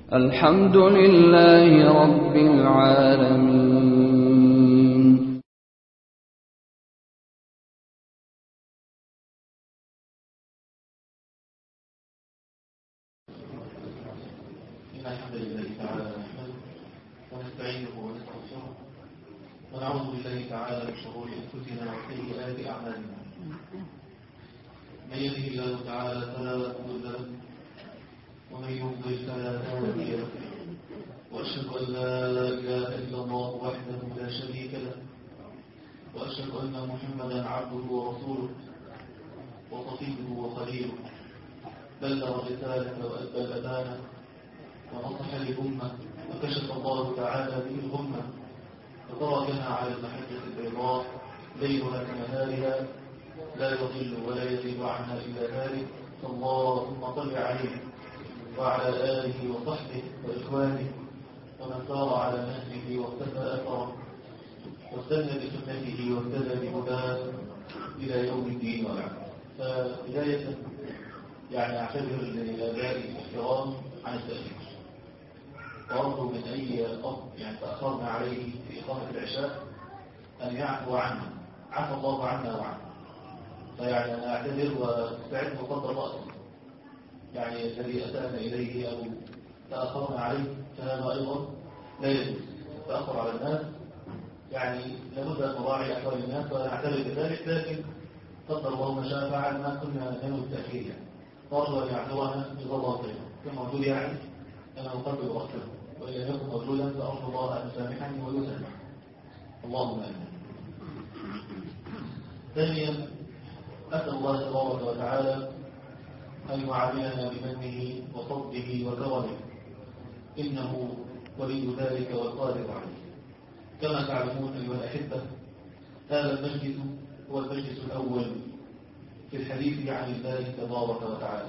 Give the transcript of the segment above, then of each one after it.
الحمد لله رب العالمين إن الحمد لله تعالى نحمده ونستعينه ونستغفره ونعوذ بالله تعالى من شرور أنفسنا وسيئات أعمالنا من يهده الله تعالى فلا مضل له ومن يضلل فلا هادي له وأشهد أن لا إله إلا الله وحده لا شريك له وأشهد أن محمدا عبده ورسوله وصفيه وخليله بلغ الرسالة وأدى الأمانة ونصح للأمة وكشف الله تعالى به الغمة وتركنا على المحجة البيضاء ليلها كنهارها لا يضل ولا يزيد عنها إلا ذلك فاللهم صل عليه وعلى آله وصحبه وإخوانه ومن سار على نهجه واقتفى أثره واستنى بسنته واهتدى بهداه إلى يوم الدين والعبد فبداية يعني أعتذر لآبائي الكرام عن التأخير وأرجو من أي أب يعني تأخرنا عليه في إقامة العشاء أن يعفو عنا عفى الله عنا وعنه فيعني أنا أعتذر واستعد مقدر رأسي يعني الذي أسأنا إليه أو تأخرنا عليه فهذا أيضا لا يجوز تأخر على الناس يعني لابد أن نراعي أحوال الناس ونعتذر بذلك لكن قدر الله ما شاء فعل ما كنا ننوي التأخير يعني نرجو أن يعذرنا جزاه الله خيرا كما موجود يعني أنا أقبل رأسه وإن لم يكن موجودا فأرجو الله أن يسامحني ويسامح اللهم آمين ثانيا أسأل الله تبارك وتعالى أن يعاملنا بمنه وفضله وكرمه إنه ولي ذلك والقادر عليه كما تعلمون أيها الأحبة هذا المجلس هو المجلس الأول في الحديث عن الله تبارك وتعالى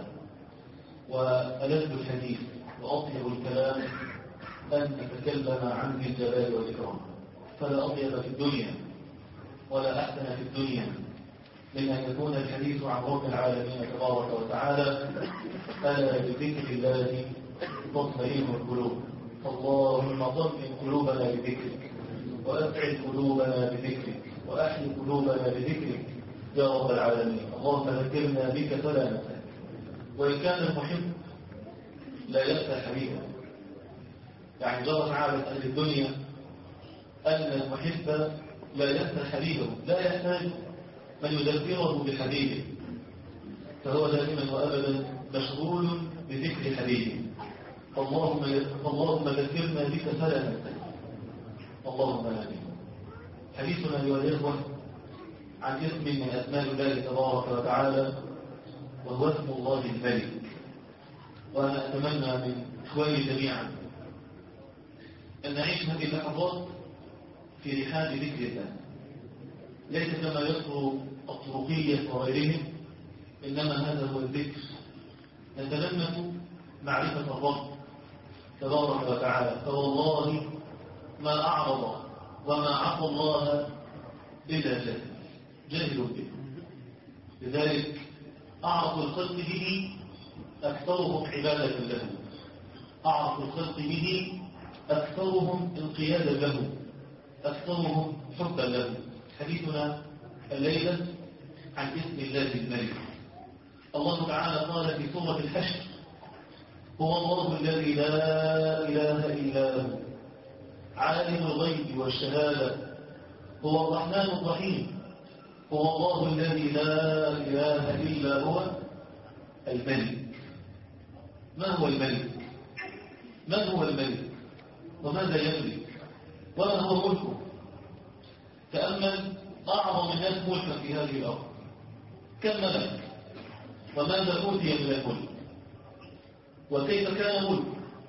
وألذ الحديث وأطيب الكلام أن نتكلم عن ذي الجلال والإكرام فلا أطيب في الدنيا ولا أحسن في الدنيا من أن يكون الحديث عن رب العالمين تبارك وتعالى ألا بذكر الله تطمئن القلوب اللهم طمئن قلوبنا بذكرك وأسعد قلوبنا بذكرك وأحيي قلوبنا بذكرك يا رب العالمين اللهم ذكرنا بك فلا ننساك وإن كان المحب لا ينسى حبيبه يعني جرت عادة أهل الدنيا أن المحب لا ينسى حبيبه لا يحتاج من يذكره بحبيبه فهو دائما وأبدا مشغول بذكر حبيبه اللهم اللهم ذكرنا بك فلا ننساك اللهم آمين حديثنا أيها الإخوة عن اسم من أسماء الله تبارك وتعالى وهو اسم الله الملك وأنا أتمنى من إخواني جميعا أن نعيش هذه اللحظات في رحاب ذكر الله ليس كما يذكر الطرقية وغيرهم إنما هذا هو الذكر نتلمس معرفة الرب تبارك وتعالى فوالله ما أعرض وما عصى الله إلا جاهل جاهل به لذلك أعرف الخلق به أكثرهم عبادة له أعرف الخلق به أكثرهم انقيادا له أكثرهم حبا له حديثنا الليلة عن اسم الله الملك الله تعالى قال في سورة الحشر هو الله الذي لا إله إلا هو عالم الغيب والشهادة هو الرحمن الرحيم هو الله الذي لا إله إلا هو الملك ما هو الملك من هو الملك وماذا يملك وما هو ملكه تأمل أعظم الناس ملكا في هذه الأرض كم ملك وماذا أوتي من الملك وكيف كان ملك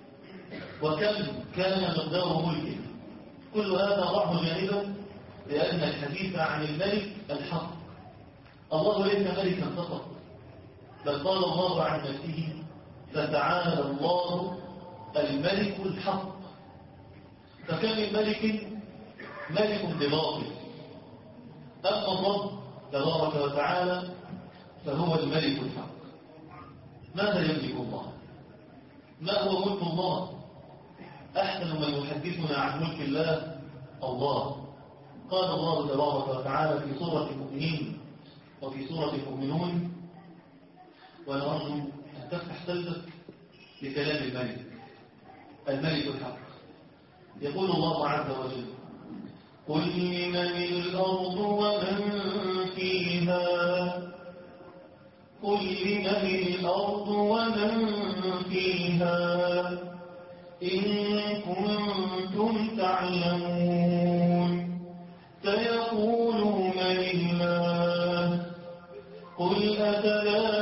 وكم كان مقدار ملكه كل هذا ضعه جانبا لأن الحديث عن الملك الحق الله ليس ملكا فقط بل قال الله عن نفسه فتعالى الله الملك الحق فكم من ملك ملك بباطل أما الرب تبارك وتعالى فهو الملك الحق ماذا يملك الله ما هو ملك الله أحسن من يحدثنا عن ملك الله الله قال الله تبارك وتعالى في سورة المؤمنين وفي سورة المؤمنون وأنا أرجو أن تفتح قلبك لكلام الملك الملك الحق يقول الله عز وجل قل لمن الأرض ومن فيها قل لمن الأرض ومن فيها إن كنتم تعلمون سيقولون لله قل أفلا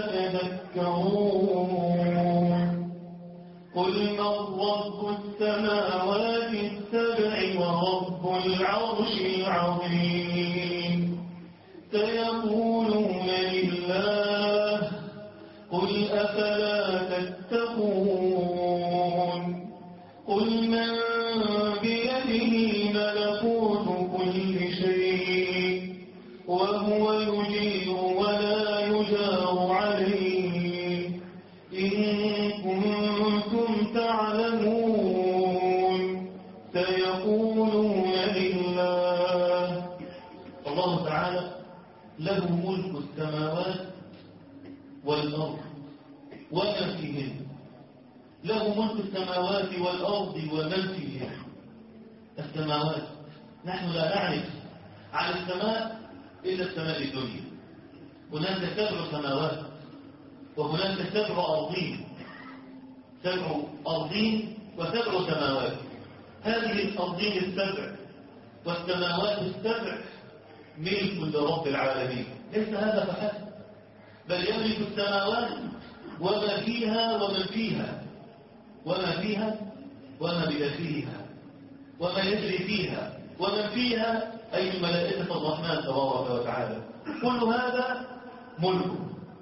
تذكرون قل من رب السماوات السبع ورب العرش العظيم سيقولون لله قل أفلا تتقون قل من بيده ملكوت كل شيء وهو يجير ولا يجار عليه إن كنتم تعلمون سيقولون لله الله تعالى له ملك السماوات والأرض وما فيهن له ملك السماوات والأرض ومن فيهن السماوات نحن لا نعرف عن السماء إلا السماء الدنيا هناك سبع سماوات وهناك سبع أرضين سبع أرضين وسبع سماوات هذه الأرضين السبع والسماوات السبع ملك لرب العالمين ليس هذا فحسب بل يملك السماوات وما فيها ومن فيها وما فيها وما بداخلها وما يجري فيها ومن فيها أي ملائكة الرحمن تبارك وتعالى كل هذا ملكه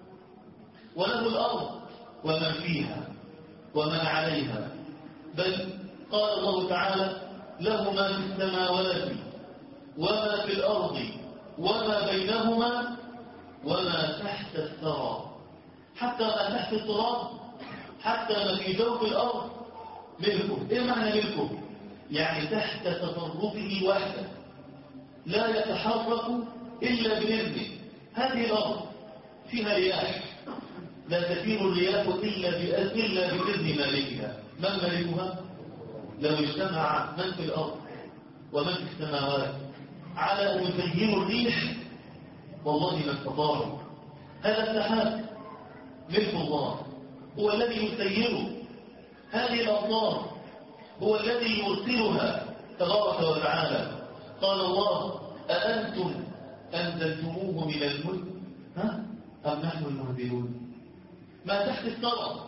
وله الأرض ومن فيها ومن عليها بل قال الله تعالى له ما في السماوات وما في الأرض وما بينهما وما تحت الثرى حتى ما تحت التراب حتى ما في جوف الأرض ملكه إيه معنى ملكه؟ يعني تحت تصرفه وحده لا يتحرك إلا بإذنه هذه الأرض فيها رياح لا تسير الرياح إلا إلا بإذن مالكها من مالكها؟ لو اجتمع من في الأرض ومن في السماوات على أن يسيروا الريح والله ما استطاعوا هذا السحاب ملك الله هو الذي يسيره هذه الأمطار هو الذي يرسلها تبارك وتعالى قال الله أأنتم أنزلتموه من الملك ها؟ أم نحن المنزلون ما تحت الثرى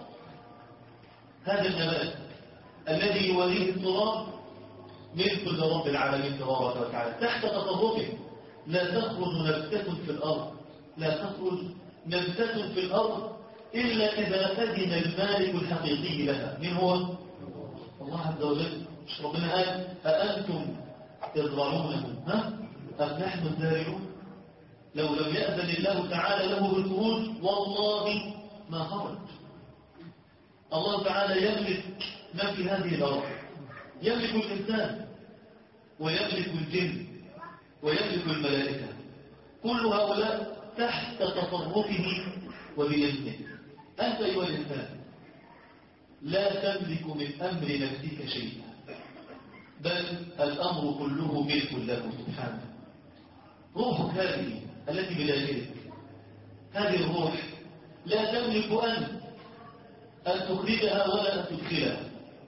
هذا النبات الذي يوليه التراب ملك لرب العالمين تبارك وتعالى تحت تصرفه لا تخرج نبتة في الأرض لا تخرج نبتة في الأرض إلا إذا أذن المالك الحقيقي لها من هو؟ الله عز وجل مش ربنا قال أأنتم تزرعونه ها؟ أم نحن الزارعون لو لم يأذن الله تعالى له بالخروج والله ما خرج الله تعالى يملك ما في هذه الأرض يملك الإنسان ويملك الجن ويملك الملائكة كل هؤلاء تحت تصرفه وبإذنه أنت أيها الإنسان لا تملك من أمر نفسك شيئا بل الأمر كله ملك له سبحانه روحك هذه التي بداخلك هذه الروح لا تملك أنت أن تخرجها ولا أن تدخلها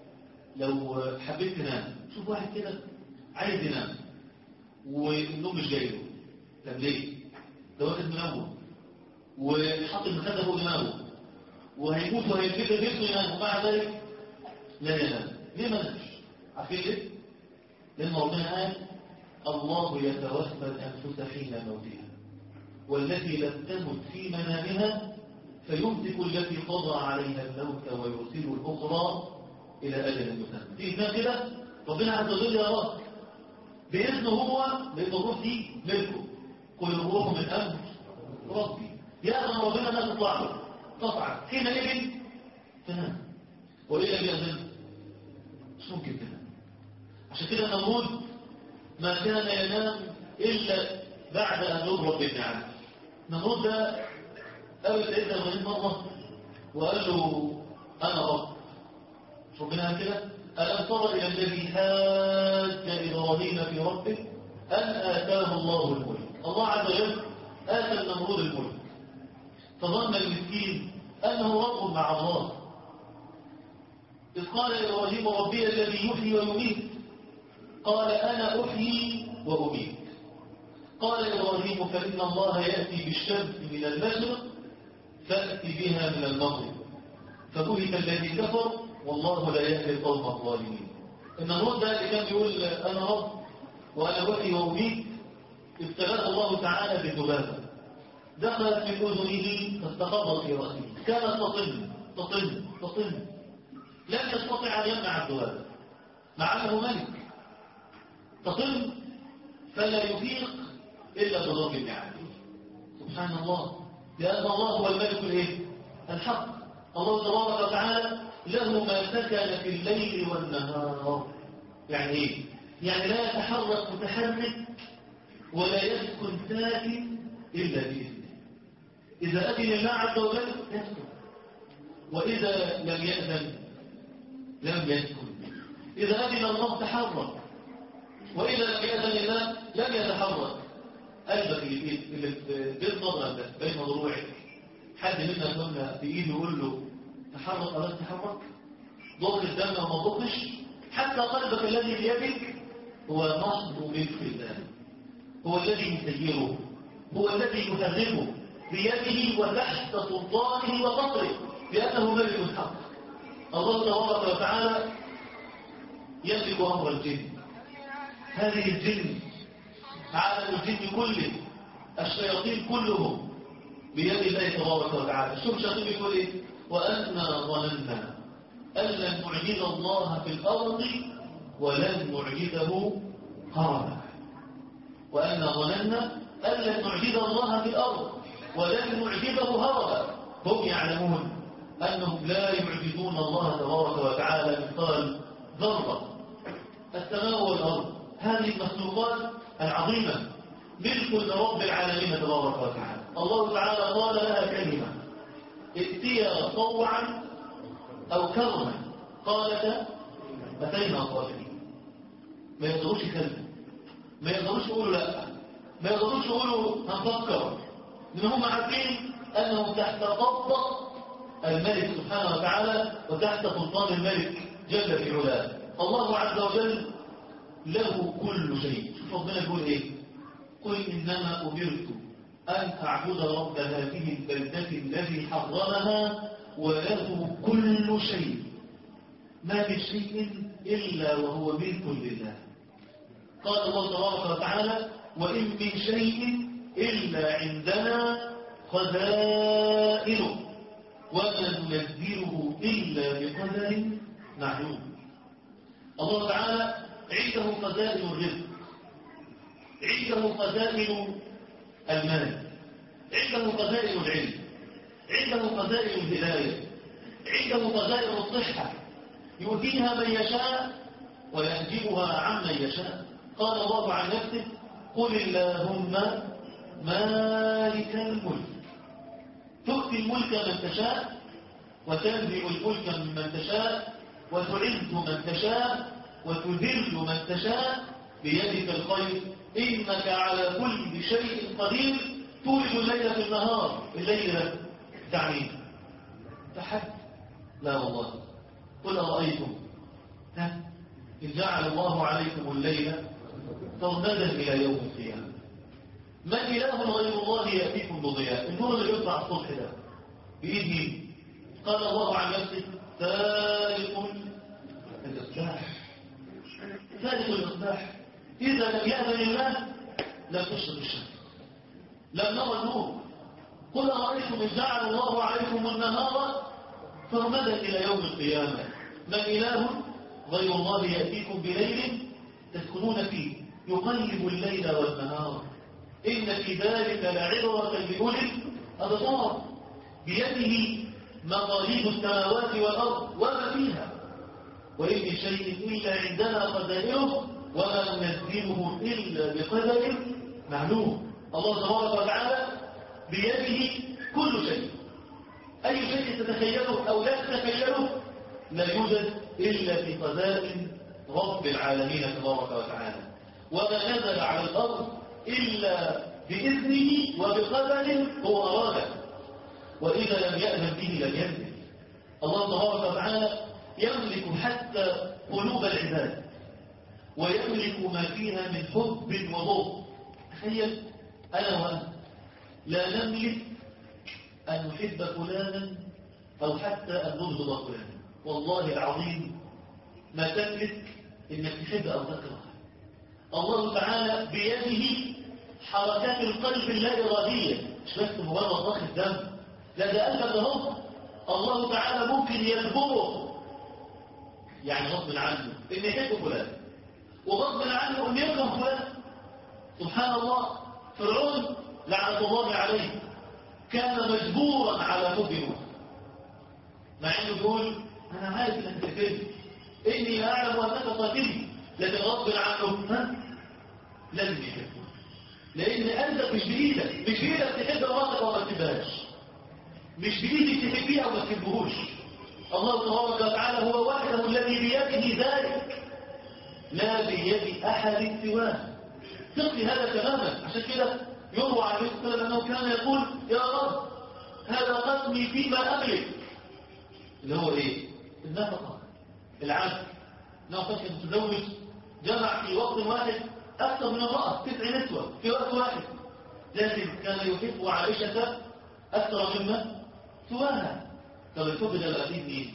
لو حبيت تنام شوف واحد كده عايز ينام والنوم مش جاي له طب ليه؟ ده واخد منوم وحط المخده فوق دماغه وهيموت وهيتكتر نفسه ينام ومع ذلك لا ينام ليه ما نامش؟ عارفين ليه؟ لأن ربنا قال الله يتوفى الأنفس حين موتها والتي لم تمت في منامها فيمسك التي قضى عليها الموت ويرسل الأخرى إلى أجل مسمى دي إذن كده ربنا عز وجل يراك بإذنه هو لأن الروح دي ملكه كل الروح من أمر ربي يأذن ربنا ما تطلع له قطعا حينئذ تنام وإيه لم يأذن مش ممكن كده عشان كده نمرود ما كان ينام إلا بعد أن يضرب بالنعم نمرود ده قابل سيدنا إبراهيم مرة وقال له أنا رب مش ربنا قال كده ألم تر إلى الذي حاج إبراهيم في ربه أن آتاه الله الملك الله عز وجل آتى النمرود الملك فظن المسكين أنه رب مع الله إذ قال إبراهيم ربي الذي يحيي ويميت قال أنا أحيي وأميت قال إبراهيم فإن الله يأتي بالشمس من المشرق فأتي بها من المغرب فبهت الذي كفر والله لا يهدي القوم الظالمين إن الرد ده اللي كان بيقول أنا رب وأنا أحيي وأميت ابتلاه الله تعالى بالذبابة دخلت في أذنه فاستقرت في رأسه كانت تطل تطل تطل لم يستطع أن يمنع الذبابة مع أنه ملك تطل فلا يفيق إلا بضرب النعم سبحان الله لأن الله هو الملك الإيه؟ الحق الله تبارك وتعالى له ما سكن في الليل والنهار يعني إيه؟ يعني لا يتحرك متحرك ولا يسكن ساكن إلا بإذنه إذا أذن الله عز وجل يسكن وإذا لم يأذن لم يسكن إذا أذن الله تحرك وإذا لم يأذن الله لم يتحرك قلبك اللي اللي بين نظرك ده بين ضلوعك حد منا كنا بإيده يقول له تحرك ألا تحرك ضغط الدم وما ضغطش حتى قلبك الذي بيدك هو محض ملك الله هو الذي يسيره هو الذي يهذبه بيده وتحت سلطانه وقطره لأنه ملك الحق الله تبارك وتعالى يملك أمر الجن هذه الجن عالم الجن كله الشياطين كلهم بيد الله تبارك وتعالى شوف الشياطين بيقول ايه وأنا ظننا أن لن نعجز الله في الأرض ولن نعجزه هربا وأن ظننا أن لن نعجز الله في الأرض ولن نعجزه هربا هم يعلمون أنهم لا يعجزون الله تبارك وتعالى مثقال ذرة السماء والأرض هذه المخلوقات العظيمة ملك لرب العالمين تبارك وتعالى الله تعالى قال لها كلمة ائتيا طوعا أو كرما قالت أتينا طالبين ما يقدروش يكلموا ما يقدروش يقولوا لا ما يقدروش يقولوا هنفكر لأن هم عارفين أنهم تحت قبضة الملك سبحانه وتعالى وتحت سلطان الملك جل في علاه الله عز وجل له كل شيء شوف ربنا يقول ايه قل انما امرت ان اعبد رب هذه البلده الذي حرمها وله كل شيء ما من شيء الا وهو ملك لله قال الله تبارك وتعالى وان من شيء الا عندنا خزائنه وما ننزله الا بقدر معلوم الله تعالى عنده خزائن الرزق عنده خزائن المال عنده خزائن العلم عنده خزائن الهداية عنده خزائن الصحة يؤتيها من يشاء وينجبها عمن يشاء قال الله عن نفسه قل اللهم مالك الملك تؤتي الملك من تشاء وتنزع الملك ممن تشاء وتعز من تشاء وتذل من تشاء بيدك الخير إنك على كل شيء قدير تولد الليل في النهار الليل ده تعمين تحد لا والله قل أرأيتم ها إن جعل الله عليكم الليل سرمدا إلى يوم القيامة من إله غير الله يأتيكم بضياء النور اللي يطلع الصبح ده بإذنه قال الله عن نفسه سالق الإصلاح ذلك الإصلاح إذا لم يأذن الله لم تشرق الشمس لم نرى النور قل أرأيتم إن جعل الله عليكم النهار فرمدا إلى يوم القيامة من إله غير الله يأتيكم بليل تسكنون فيه يقلب الليل والنهار إن في ذلك لعبرة لأولي الأبصار بيده مقاليد السماوات والأرض وما فيها وإن من شيء إلا عندنا خزائنه وما ننزله إلا بقدر معلوم الله تبارك وتعالى بيده كل شيء أي شيء تتخيله أو لا تتخيله لا يوجد إلا في خزائن رب العالمين تبارك وتعالى وما نزل على الأرض إلا بإذنه وبقدر هو أراده وإذا لم يأذن به لم ينزل الله تبارك وتعالى يملك حتى قلوب العباد ويملك ما فيها من حب وضوء تخيل أنا وأنت لا نملك أن نحب فلانا أو حتى أن نبغض فلانا والله العظيم ما تملك إنك تحب أو تكره الله تعالى بيده حركات القلب اللا إرادية مش بس مجرد ضخ الدم لا ده قلبك اهو الله تعالى ممكن يجبره يعني غصب عنه إن يحب فلان وغصب عنه أن يكره فلان سبحان الله فرعون لعنة الله عليه كان مجبورا على حب موسى مع انه يقول انا عارف انك تكذب اني لا اعلم انك قاتلي لكن غصب عنه ها لازم يحبه لان قلبك مش بايدك مش بايدك تحب مراتك وما تحبهاش مش بايدك تحبيها وما تحبهوش الله تبارك وتعالى هو وحده الذي بيده ذلك لا بيد احد سواه تقي هذا تماما عشان كده يروى عليه الصلاه والسلام انه كان يقول يا رب هذا قسمي فيما املك اللي هو ايه النفقه العدل نفقه متزوج جمع في وقت واحد اكثر من امراه تسع نسوه في وقت واحد لكن كان يحب عائشه اكثر مما سواها طب الحب ده بقى فيه مين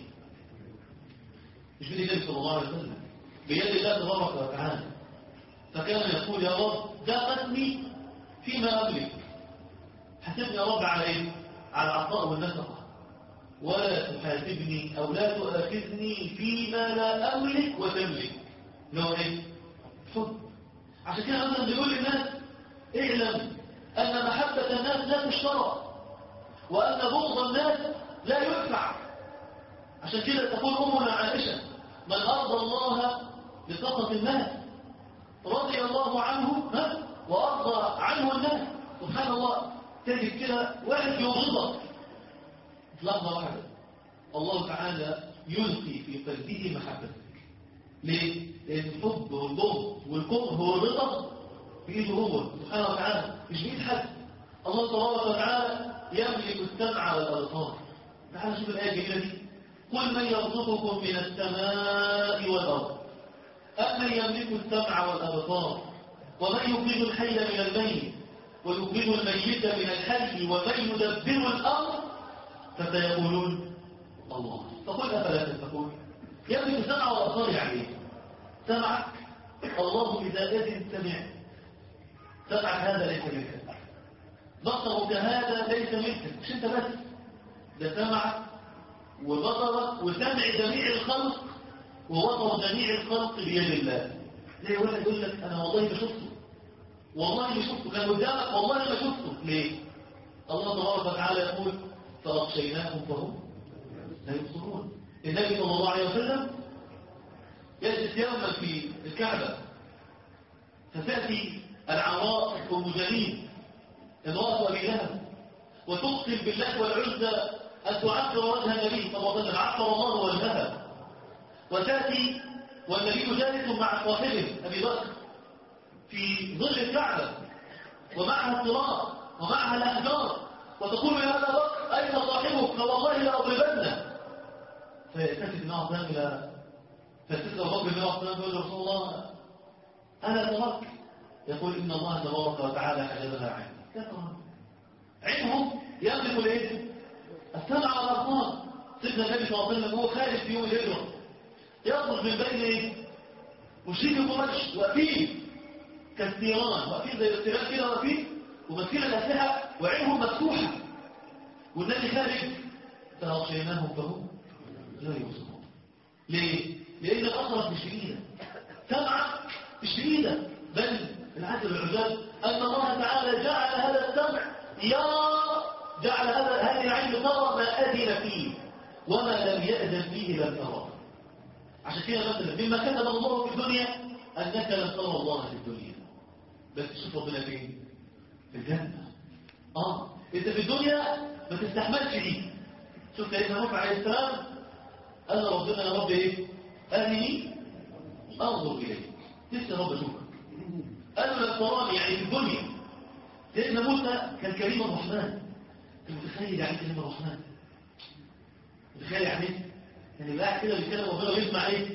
مش بيد النبي صلى الله عليه وسلم بيد الله تبارك وتعالى فكان يقول يا رب ده قسمي فيما أملك حسبني يا رب على إيه؟ على العطاء والنفقة ولا تحاسبني أو لا تؤاخذني فيما لا أملك وتملك لو إيه؟ حب عشان كده مثلا بيقول للناس اعلم أن محبة الناس لا تشترى وأن بغض الناس لا يدفع عشان كده تقول أمنا عائشة من أرضى الله بسخط الناس رضي الله عنه ها وأرضى عنه الناس سبحان الله تجد كده واحد يغضبك لحظة واحدة الله تعالى يلقي في قلبه محبتك ليه؟ لأن الحب والبغض والكره والرضا بإيده هو سبحانه وتعالى مش بإيد حد الله تبارك وتعالى يملك السمع والأبصار تعالى شوف الآية الجميلة دي قل من يرزقكم من السماء والأرض أمن يملك السمع والأبصار ومن يخرج الحي من الميت ويخرج الميت من الحي ومن يدبر الأمر فسيقولون الله فقل أفلا تتقون يملك السمع والأبصار يعني سمعك الله إذا أذن سمع سمعك هذا ليس منك بصرك هذا ليس منك مش انت بس ده سمعك وبصرك وسمع جميع الخلق ووضع جميع الخلق بيد الله زي واحد يقول لك انا والله ما شفته والله ما شفته كان قدامك والله ما شفته ليه الله تبارك وتعالى يقول فاغشيناهم فهم لا يبصرون النبي صلى الله عليه وسلم يجلس يوما في الكعبه فتاتي العراء ام جميل امراه ابي لهب وتقسم بالله والعزى ان تعكر وجه النبي صلى الله عليه وسلم عكر الله وجهها وتأتي والنبي جالس مع صاحبه أبي بكر في ظل الكعبة ومعها الصراط ومعها الأحجار وتقول يا أبا بكر أين صاحبك فوالله لأضربنه فيلتفت معه ذلك إلى فالسيد أبو بكر بن عثمان يقول رسول الله أنا ترك يقول إن الله تبارك وتعالى حجبها عني لا ترك علمه يملك الايه؟ السمع والأبصار سيدنا النبي صلى الله عليه وسلم هو خارج في يوم الهجرة يخرج من بين ايه مشرك قريش واقفين كالثيران واقفين زي الثيران كده واقفين وماسكين الاسلحه وعينهم مفتوحه والنبي خارج فاغشيناهم فهم لا يبصرون ليه؟ لان الاثر مش بايدك سمعك مش بايدك بل العدل العجاب ان الله تعالى جعل هذا السمع يرى جعل هذا هذه العين ترى ما اذن فيه وما لم يأذن فيه لم تراه عشان كده مثلا مما كتب الله في الدنيا أنك لن ترى الله في الدنيا بس تشوف ربنا فين في الجنة اه انت في الدنيا ما تستحملش دي شوف سيدنا نوح عليه السلام قال ربنا يا رب ايه ارني انظر اليك لسه رب اشوفك قال له لن تراني يعني في الدنيا سيدنا موسى كان كريم الرحمن انت متخيل يعني كريم الرحمن متخيل يعني ايه؟ يعني بقى كده بيتكلم ربنا ويسمع ايه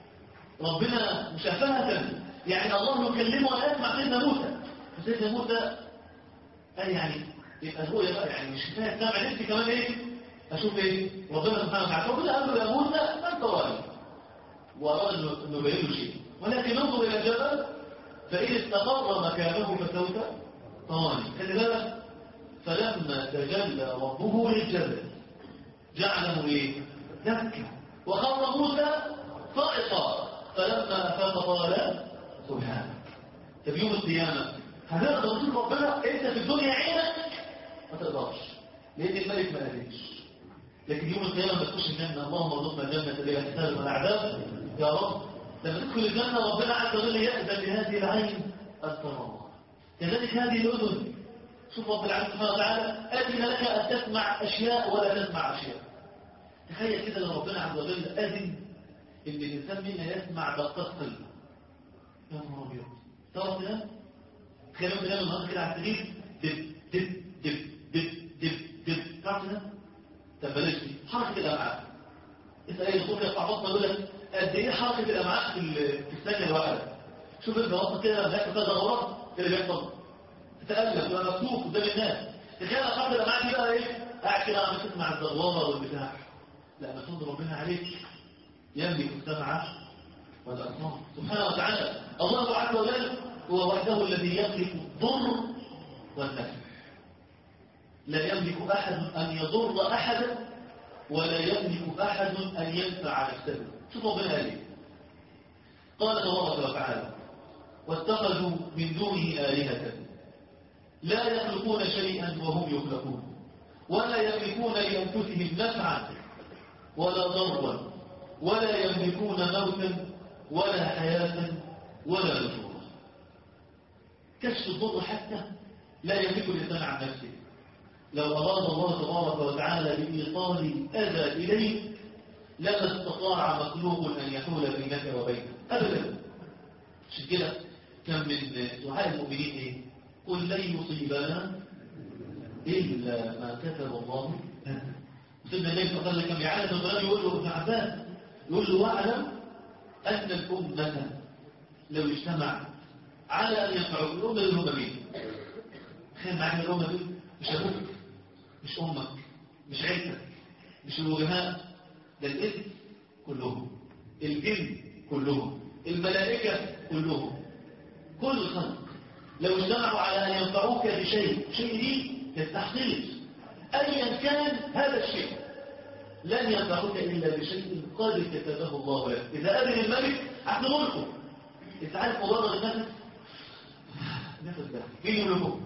ربنا مشافهة يعني الله يكلمه ولا يسمع سيدنا موسى فسيدنا موسى قال يعني يبقى هو بقى يعني مش كفايه سامع نفسي كمان ايه اشوف ايه ربنا سبحانه وتعالى ربنا قال له يا موسى انت رأي واراد انه يبين له شيء ولكن انظر الى الجبل فان استقر مكانه فسوف طواني خلي بالك فلما تجلى ربه للجبل جعله ايه دكا وخر موسى صائقا فلما افاق قال سبحانك طب يوم القيامه هتقدر تشوف ربنا انت في الدنيا عينك ما تقدرش لان الملك ما قالش لكن يوم القيامه ما تخش الجنه اللهم ارزقنا الجنه بلا حساب ولا عذاب يا رب لما تدخل الجنه ربنا عز وجل يأذن لهذه العين ان ترى الله كذلك هذه الاذن شوف رب العالمين سبحانه وتعالى اذن لك ان تسمع اشياء ولا تسمع اشياء تخيل كده لو ربنا عز وجل اذن ان الانسان منا يسمع دقات قلبه يا نهار ابيض تعرف ده تخيلوا كده النهارده كده على السرير دب دب دب دب دب دب تعرف ده طب بلاش دي حركه الامعاء اسال اي دكتور يقطع بطنه يقول لك قد ايه حركه الامعاء في في الثانيه الواحده شوف انت بطنك كده بيحصل كده دورات كده بيحصل تتالم تبقى مكتوف قدام الناس تخيل حركه الامعاء دي بقى ايه قاعد كده عم تسمع الزغوره والبتاع لا ما تنظر ربنا عليك يملك السمع والابصار سبحانه وتعالى الله عز وجل هو وحده الذي يملك الضر والنفع لا يملك أحد أن يضر أحدا ولا يملك أحد أن ينفع نفسه شوفوا ربنا قال ايه قال تبارك وتعالى واتخذوا من دونه آلهة لا يخلقون شيئا وهم يخلقون ولا يملكون لأنفسهم نفعا ولا ضرا ولا يملكون موتا ولا حياة ولا نشورا كشف الضر حتى لا يملك الإنسان عن نفسه لو أراد الله تبارك وتعالى بإيصال الأذى إليه لما استطاع مخلوق أن يحول بينك وبينه أبدا عشان كده كان من دعاء المؤمنين إيه؟ قل لن يصيبنا إلا ما كتب الله لنا سيدنا النبي صلى الله عليه وسلم كان بيعلم الغلام يقول له ابن عباس يقول له واعلم أن الأمة لو اجتمع على أن ينفعوا الأمة اللي هم مين تخيل معايا الأمة دي مش أبوك مش أمك مش عيلتك مش الوجهاء ده الإنس كلهم الجن كلهم الملائكة كلهم كل الخلق لو اجتمعوا على أن ينفعوك بشيء شيء دي للتحقيق أيا كان هذا الشيء لن ينفعوك إلا بشيء قد كتبه الله لك إذا أذن الملك عقل ملكه أنت عارف مضرر النفس النفس ده مين يملكه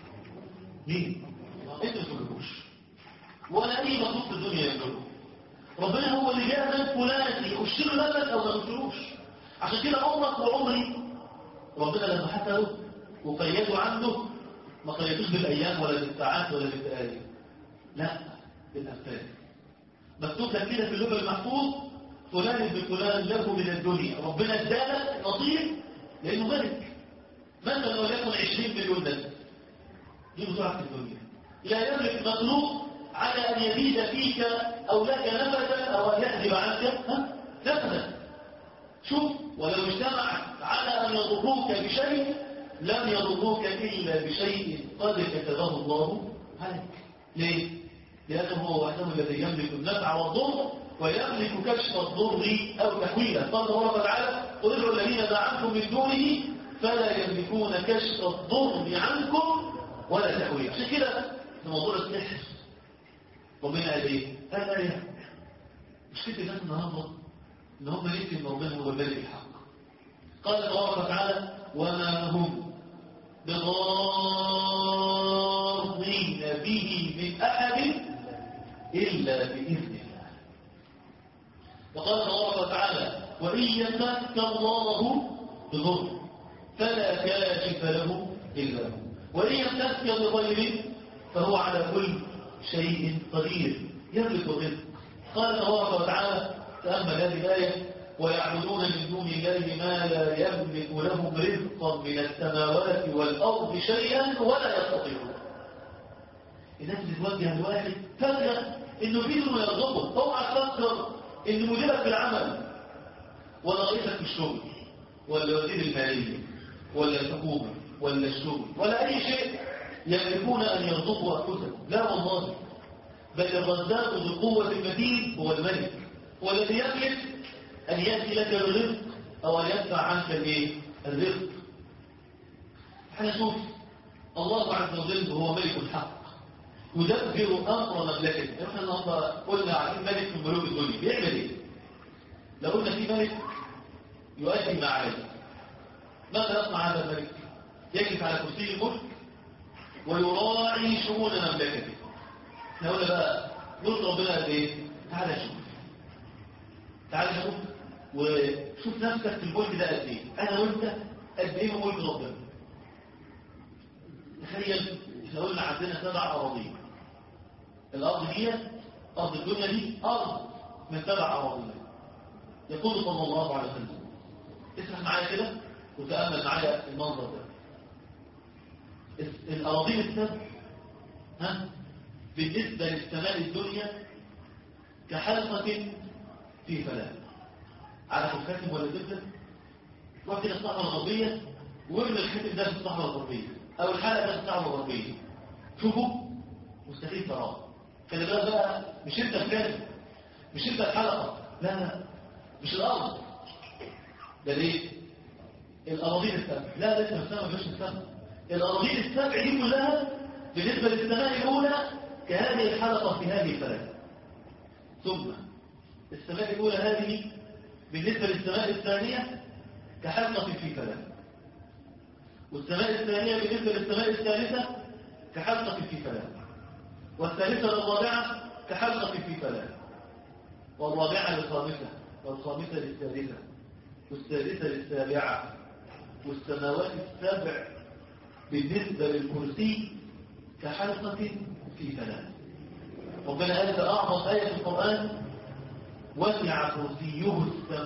مين انت ما تملكوش ولا اي مخلوق في الدنيا يملكه ربنا هو اللي جاء من فلان يخش له نفس او ما يخشلوش عشان كده عمرك وعمري ربنا لما حكى وقيدوا عنه ما قيدوش بالايام ولا بالساعات ولا بالدقائق لا بالافكار مكتوب لك كده في اللغه المحفوظ فلان ابن فلان له من الدنيا ربنا ادالك نصيب لانه ملك مثلا وليكن 20 مليون ناس دي بسرعه في الدنيا لا يملك مخلوق على ان يزيد فيك او لك نفسا او ان يكذب عنك نفسا شوف ولو اجتمع على ان يضروك بشيء لم يضروك الا بشيء قد كتبه الله عليك ليه لانه هو وحده الذي يملك النفع والضر ويملك كشف الضر او تحويله قال الله تعالى قل ادعوا الذين دعمتم من دونه فلا يملكون كشف الضر عنكم ولا تحويله عشان كده في موضوع السحر ربنا قال ايه؟ قال ايه؟ مش كده الناس النهارده ان هم يكتب ان ربنا هو الملك الحق قال تبارك وتعالى وما هم بضارين به من احد الا باذن الله وقال تبارك وتعالى وإن يمسك الله بضر فلا كاشف له إلا هو وإن يمسك بغيره فهو على كل شيء قدير يملك الرزق قال تبارك وتعالى تأمل هذه الآية ويعبدون من دون الله ما لا يملك لهم رزقا من السماوات والأرض شيئا ولا يستطيعون الناس بتوجه الواحد فجأة انه في انه يرغبه اوعى تفكر ان مديرك في العمل ولا رئيسك في الشغل ولا وزير المالية ولا الحكومة ولا الشغل ولا اي شيء يملكون ان يرزقوا انفسهم لا والله بل الرزاق ذو القوة المتين هو الملك والذي يملك أن يأتي لك الرزق أو أن يدفع عنك الايه؟ الرزق احنا نشوف الله عز وجل هو ملك الحق يدبر أمر مملكته احنا النهارده قلنا عارفين ملك من ملوك الدنيا بيعمل ايه؟ لو قلنا في ملك يؤدي ما عليه ماذا يصنع هذا الملك؟ يجلس على كرسي الملك ويراعي شؤون مملكته احنا قلنا بقى نقول ربنا قد ايه؟ تعالى شوف تعالى شوف وشوف نفسك في الملك ده قد ايه انا وانت قد ايه من ملك ربنا تخيل احنا قلنا عندنا سبع اراضين الارض دي ارض الدنيا دي ارض من سبع اراضين يقول صلى الله عليه وسلم اسمع معايا كده وتامل معايا المنظر ده الاراضين السبع ها بالنسبه للسماء الدنيا كحلقه في فلاة على الخاتم ولا زبدة روح كده الصحراء الغربية وارمي الخاتم ده في الصحراء الغربية أو الحلقة ده في الصحراء الغربية شوفوا مستحيل فراغ خلي بالك بقى مش انت الكاتب مش انت الحلقة لا لا مش الأرض ده ليه؟ الأراضين السبع لا لسه السماء مش السبع الأراضين السبع دي كلها بالنسبة للسماء الأولى كهذه الحلقة في هذه الفلك ثم السماء الأولى هذه بالنسبة للسماء الثانية كحلقة في فلاة والسماء الثانية بالنسبة للسماء الثالثة كحلقة في فلاة والثالثة للرابعة كحلقة في فلاة والرابعة للخامسة والخامسة للثالثة والثالثة للسابعة والسماوات السبع بالنسبة للكرسي كحلقة في فلاة ربنا قال أعظم آية في القرآن وسع كرسيه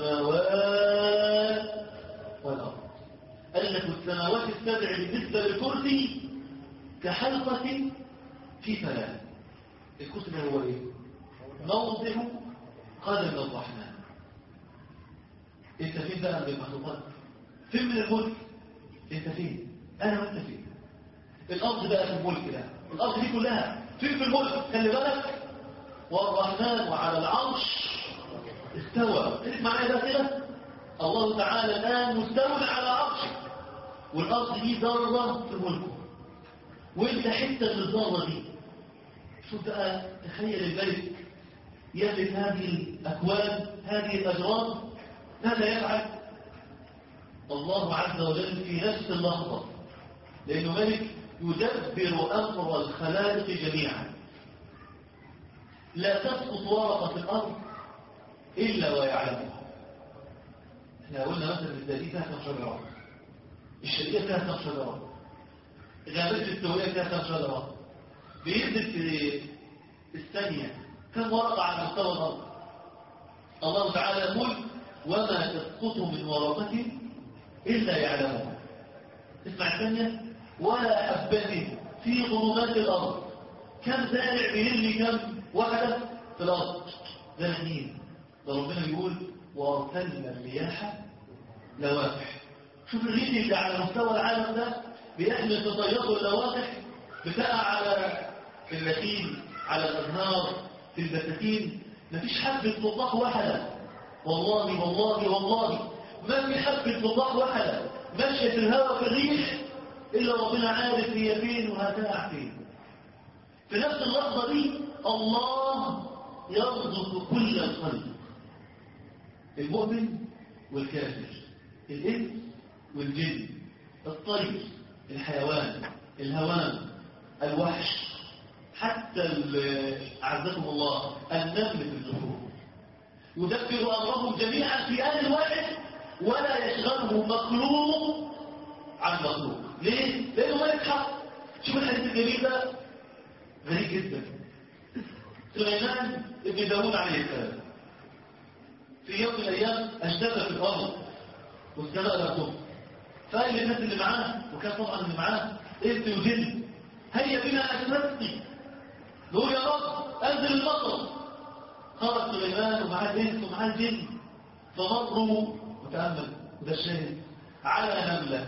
السماوات والأرض قال لك السماوات السبع بالنسبة للكرسي كحلقة في فلاة الكرسي ده هو ايه؟ موضع قدم الرحمن انت فين بقى من المخلوقات فين من الملك انت فين انا وانت فين الارض بقى في الملك ده الارض دي كلها فين في الملك خلي بالك والرحمن وعلى العرش استوى انت معايا ده كده الله تعالى الان مستوى على عرشه والارض دي ذره في ملكه وانت حته من الذره دي شوف بقى تخيل الملك يملك هذه الاكوان هذه الاجرام ماذا يفعل الله عز وجل في نفس اللحظه لانه ملك يدبر امر الخلائق جميعا لا تسقط ورقه في الارض إلا ويعلمها احنا قلنا مثلا الزادي فيها كم شجرة الشرقية فيها كم شجرة غابات السوية فيها كم شجرة بينزل في الثانية كم ورقة على مستوى الأرض الله تعالى يقول وما تسقط من ورقة إلا يعلمها اسمع الثانية ولا حبة في ظلمات الأرض كم زارع بيرمي كم وحدة في الأرض ده مين ده ربنا بيقول وارسلنا الرياح لواقح شوف الريح اللي على مستوى العالم ده بيحمل تطيره اللواقح بتقع على النخيل على الانهار في البساتين مفيش حبة مطلق واحدة والله والله والله ما في حبة مطلق واحدة ماشية في الهواء في الريح إلا ربنا عارف هي فين وهتقع فين في نفس اللحظة دي الله يرزق كل الخلق المؤمن والكافر الإنس والجن الطير الحيوان الهوام الوحش حتى أعزكم الله النمل في الزهور يدبر أمرهم جميعا في آن واحد ولا يشغله مخلوق عن مخلوق ليه؟ لأنه ملك حق شوف الحديث الجميل ده غريب جدا سليمان ابن داوود عليه السلام في يوم من الأيام اشتغل في الأرض واستغل لهم فقال للناس اللي معاه وكان طبعا اللي معاه انت وجن هيا بنا أسلتني نقول يا رب أنزل المطر خرج سليمان ومعاه الإنس ومعاه الجن فمروا وتأمل وده الشاهد على نملة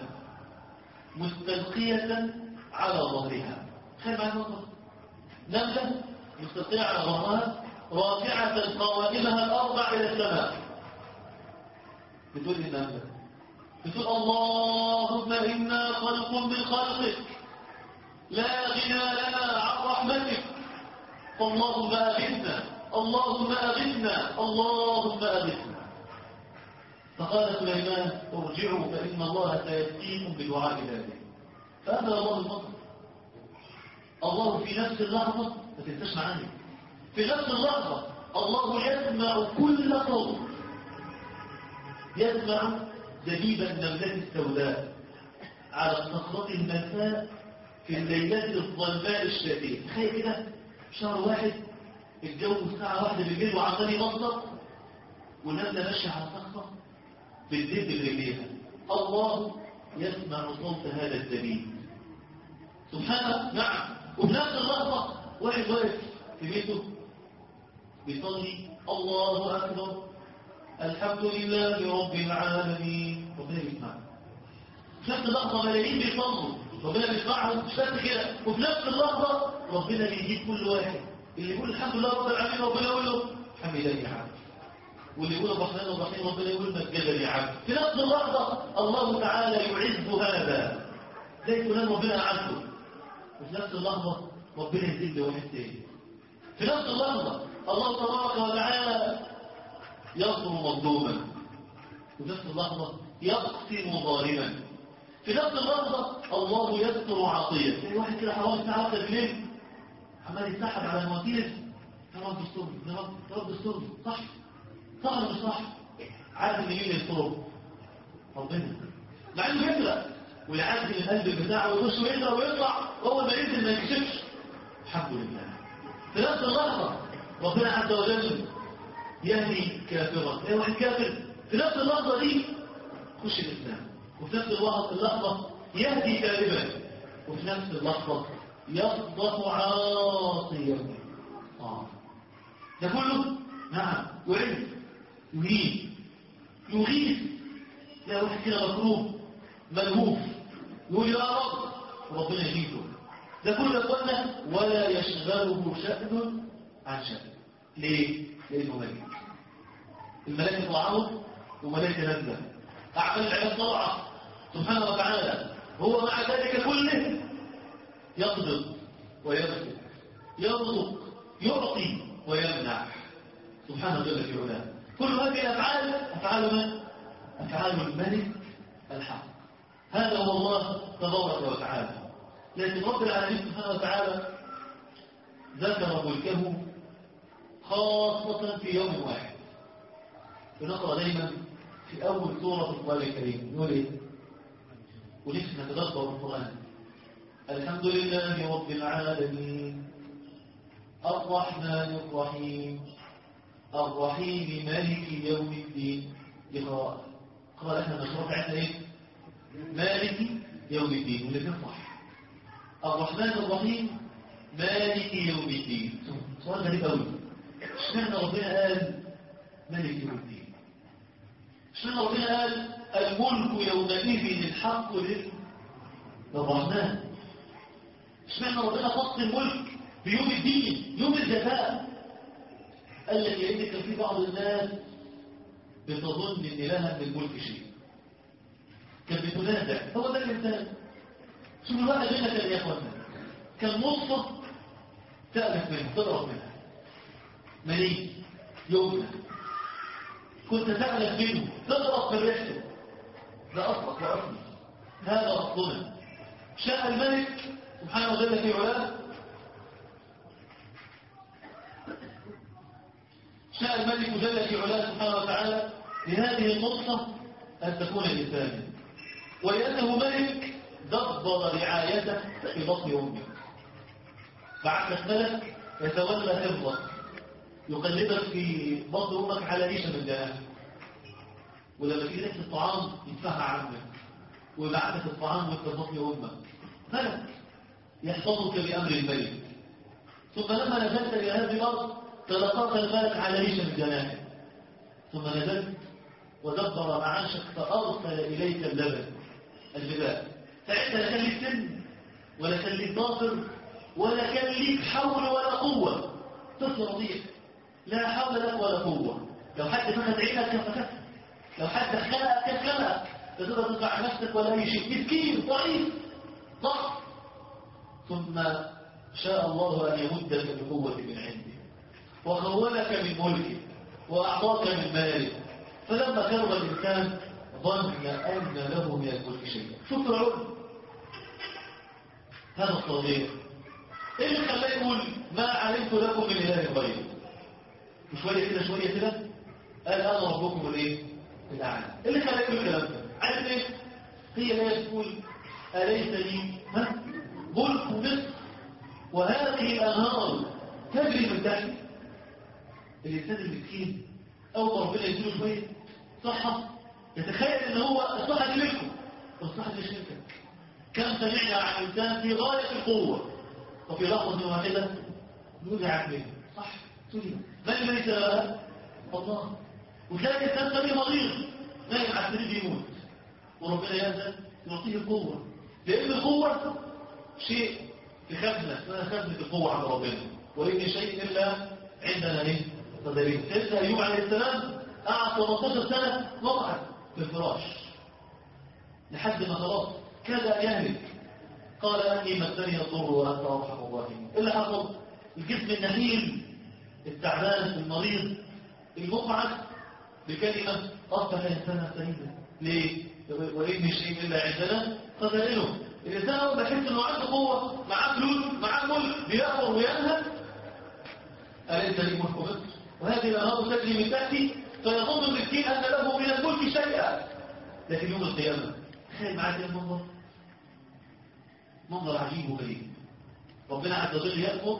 مستلقية على ظهرها خير معي المطر نملة مستلقية على ظهرها رافعة قوائمها الأربع إلى السماء بتقول لي النملة بتقول اللهم إنا خلق من خلقك لا غنى لنا عن رحمتك فاللهم أغثنا اللهم أغثنا اللهم أغثنا فقال سليمان ارجعوا فإن الله سيأتيكم بدعاء ذلك فأنزل الله المطر الله في نفس اللحظة ما تنساش معاني في نفس اللحظة الله يسمع كل صوت يسمع دبيب النملة السوداء على الصخرة المساء في الليلات الظلماء الشديد تخيل كده شهر واحد الجو الساعة واحدة بالليل وعمال يمطر والنملة ماشية على صخرة بالدب برجليها الله يسمع صوت هذا الدبيب سبحانه نعم وبنفس اللحظة واحد واقف في بيته بيصلي الله أكبر الحمد لله رب العالمين ربنا بيسمع في نفس اللحظة ملايين بيصلوا ربنا بيسمعهم مش بس كده وفي نفس اللحظة ربنا بيجيب كل واحد اللي يقول الحمد لله رب العالمين ربنا يقول له الحمد لله يا عبد واللي يقول الرحمن الرحيم ربنا يقول مجدا يا عبد في نفس اللحظة الله تعالى يعز هذا زي فلان ربنا أعزه وفي نفس اللحظة ربنا يذل واحد تاني في نفس اللحظة الله تبارك وتعالى يصر مظلوما وفي نفس اللحظة يقسم ظالما في نفس اللحظة الله يستر عطية يعني واحد كده حوالي الساعة واحدة بالليل عمال يتسحب على المواتير يا رب استرني يا رب يا رب استرني صح صح ولا مش صح عارف ان مين يستره ربنا مع انه يسرق ويعدي القلب بتاعه ويخش ويقرا ويطلع واول ما ينزل ما يكشفش الحمد لله في نفس اللحظة ربنا عز وجل يهدي كافرا ايه واحد كافر في نفس اللحظة دي خش الإسلام وفي نفس اللحظة يهدي كاذبا وفي نفس اللحظة يفضح عاصيا آه. ده كله نعم يعز يهيب يغيث لا واحد كده مكروب ملهوف يقول يا رب ربنا يجيبه ده كله قلنا ولا يشغله شأن عن شأن ليه؟ لأنه ملك الملائكة طلعوا وملائكة نزلة أعمال العباد طلعة سبحانه وتعالى هو مع ذلك كله يقبض ويمسك يرزق يعطي ويمنع سبحانه جل في علاه كل هذه الأفعال أفعال من؟ أفعال الملك الحق هذا هو الله تبارك وتعالى لكن رب العالمين سبحانه وتعالى ذكر ملكه خاصة في يوم واحد ونقرأ دايما في أول سورة في القرآن الكريم نقول إيه؟ ونفسي نتدبر القرآن الحمد لله رب العالمين الرحمن الرحيم الرحيم مالك يوم الدين لقراءة قال احنا مشروع عندنا ايه مالك يوم الدين واللي صح الرحمن الرحيم مالك يوم الدين سؤال غريب قوي اشمعنى ربنا قال مالك يوم الدين اشمعنى ربنا قال الملك يومئذ الحق للرحمن اشمعنى ربنا خص الملك بيوم الدين يوم الجزاء قال لك لان كان في بعض الناس بتظن ان لها من الملك شيء كان بتنازع هو ده الانسان شوف الواحد هنا كان يا اخوانا كان نصه تألف منه تضرب منها مليء يومنا كنت تألف منه تضرب في ريحته ده أصلك وأصلي هذا أصلنا شاء الملك سبحانه وتعالى في علاه شاء الملك جل في علاه سبحانه وتعالى لهذه النقطة أن تكون إنسانا ولأنه ملك دبر رعايته في بطن أمه بعث ملك يتولى حفظك يقلبك في بطن أمك على ريشة من جناح ولما تيجي تحت الطعام يدفعها عنك ويبعثك الطعام وانت في بطن أمك ملك يحفظك بأمر الملك ثم لما نزلت إلى هذه الأرض تلقاك الملك على ريشة من جناحك ثم نزلت ودبر معاشك فأرسل إليك اللبن الغذاء ساعتها لا كان ليك سن ولا كان ليك ناصر ولا كان ليك حول ولا قوة طفل رضيع لا حول لك ولا قوة لو حد فخذ عينك كان فخذ لو حد خلقك كان خلقك لا تقدر تدفع نفسك ولا أي شيء مسكين ضعيف ضعف ثم شاء الله أن يمدك بقوة من عنده وخولك من ملكه وأعطاك من ماله فلما كرم الإنسان ظن أن له من الملك شيئا شوف العلم هذا الصديق ايه اللي خلاه يقول ما علمت لكم من اله غيري وشويه كده شويه كده قال انا ربكم الايه الاعلى ايه اللي خلاه يقول الكلام ده عارف ايه هي لا تقول اليس لي ها ملك مصر وهذه الانهار تجري من تحتي الانسان المسكين اول ما ربنا يديله شويه صحه يتخيل ان هو الصحه دي ملكه والصحه دي شركه كم سمعنا عن انسان في غايه القوه وفي لحظه واحده نزعت منه صح سلم من الذي سببها الله وتلاقي الانسان تاني مريض نايم على السرير يموت وربنا يأذن يعطيه القوه لان القوه شيء في خزنه اسمها خزنه القوه عند ربنا وان شيء الا عندنا ايه قدرين سيدنا ايوب عليه السلام قعد 18 سنه مقعد في الفراش لحد ما خلاص كاد ان يهلك قال اني مسني الضر وانت ارحم الراحمين ايه اللي حصل الجسم النحيل التعبان المريض المقعد بكلمه اصبح انسانا سعيدا ليه وان شيء الا عندنا قدرينه الانسان اول ما يحس انه عنده قوه معاه فلوس معاه ملك بيامر وينهى أليس لي ملك مصر وهذه الأنهار تجري من تحتي فيظن المسكين أن له من الملك شيئا لكن يوم القيامة تخيل معاك ايه المنظر منظر عجيب وغريب ربنا عز وجل يأمر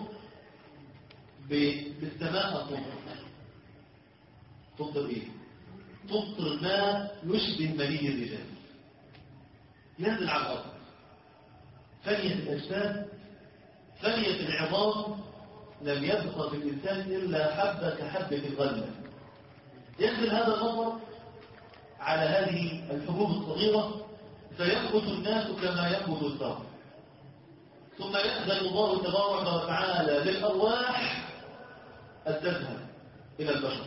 بالسماء تمطر تمطر ايه؟ تمطر ما يشبه مني الرجال ينزل على الأرض فنية الأجساد فنية العظام لم يبقى في الإنسان إلا حبة كحبة الغلة ينزل هذا النظر على هذه الحبوب الصغيرة فينبت الناس كما ينبت الثمر ثم يأذن الله تبارك وتعالى للأرواح أن تذهب إلى البشر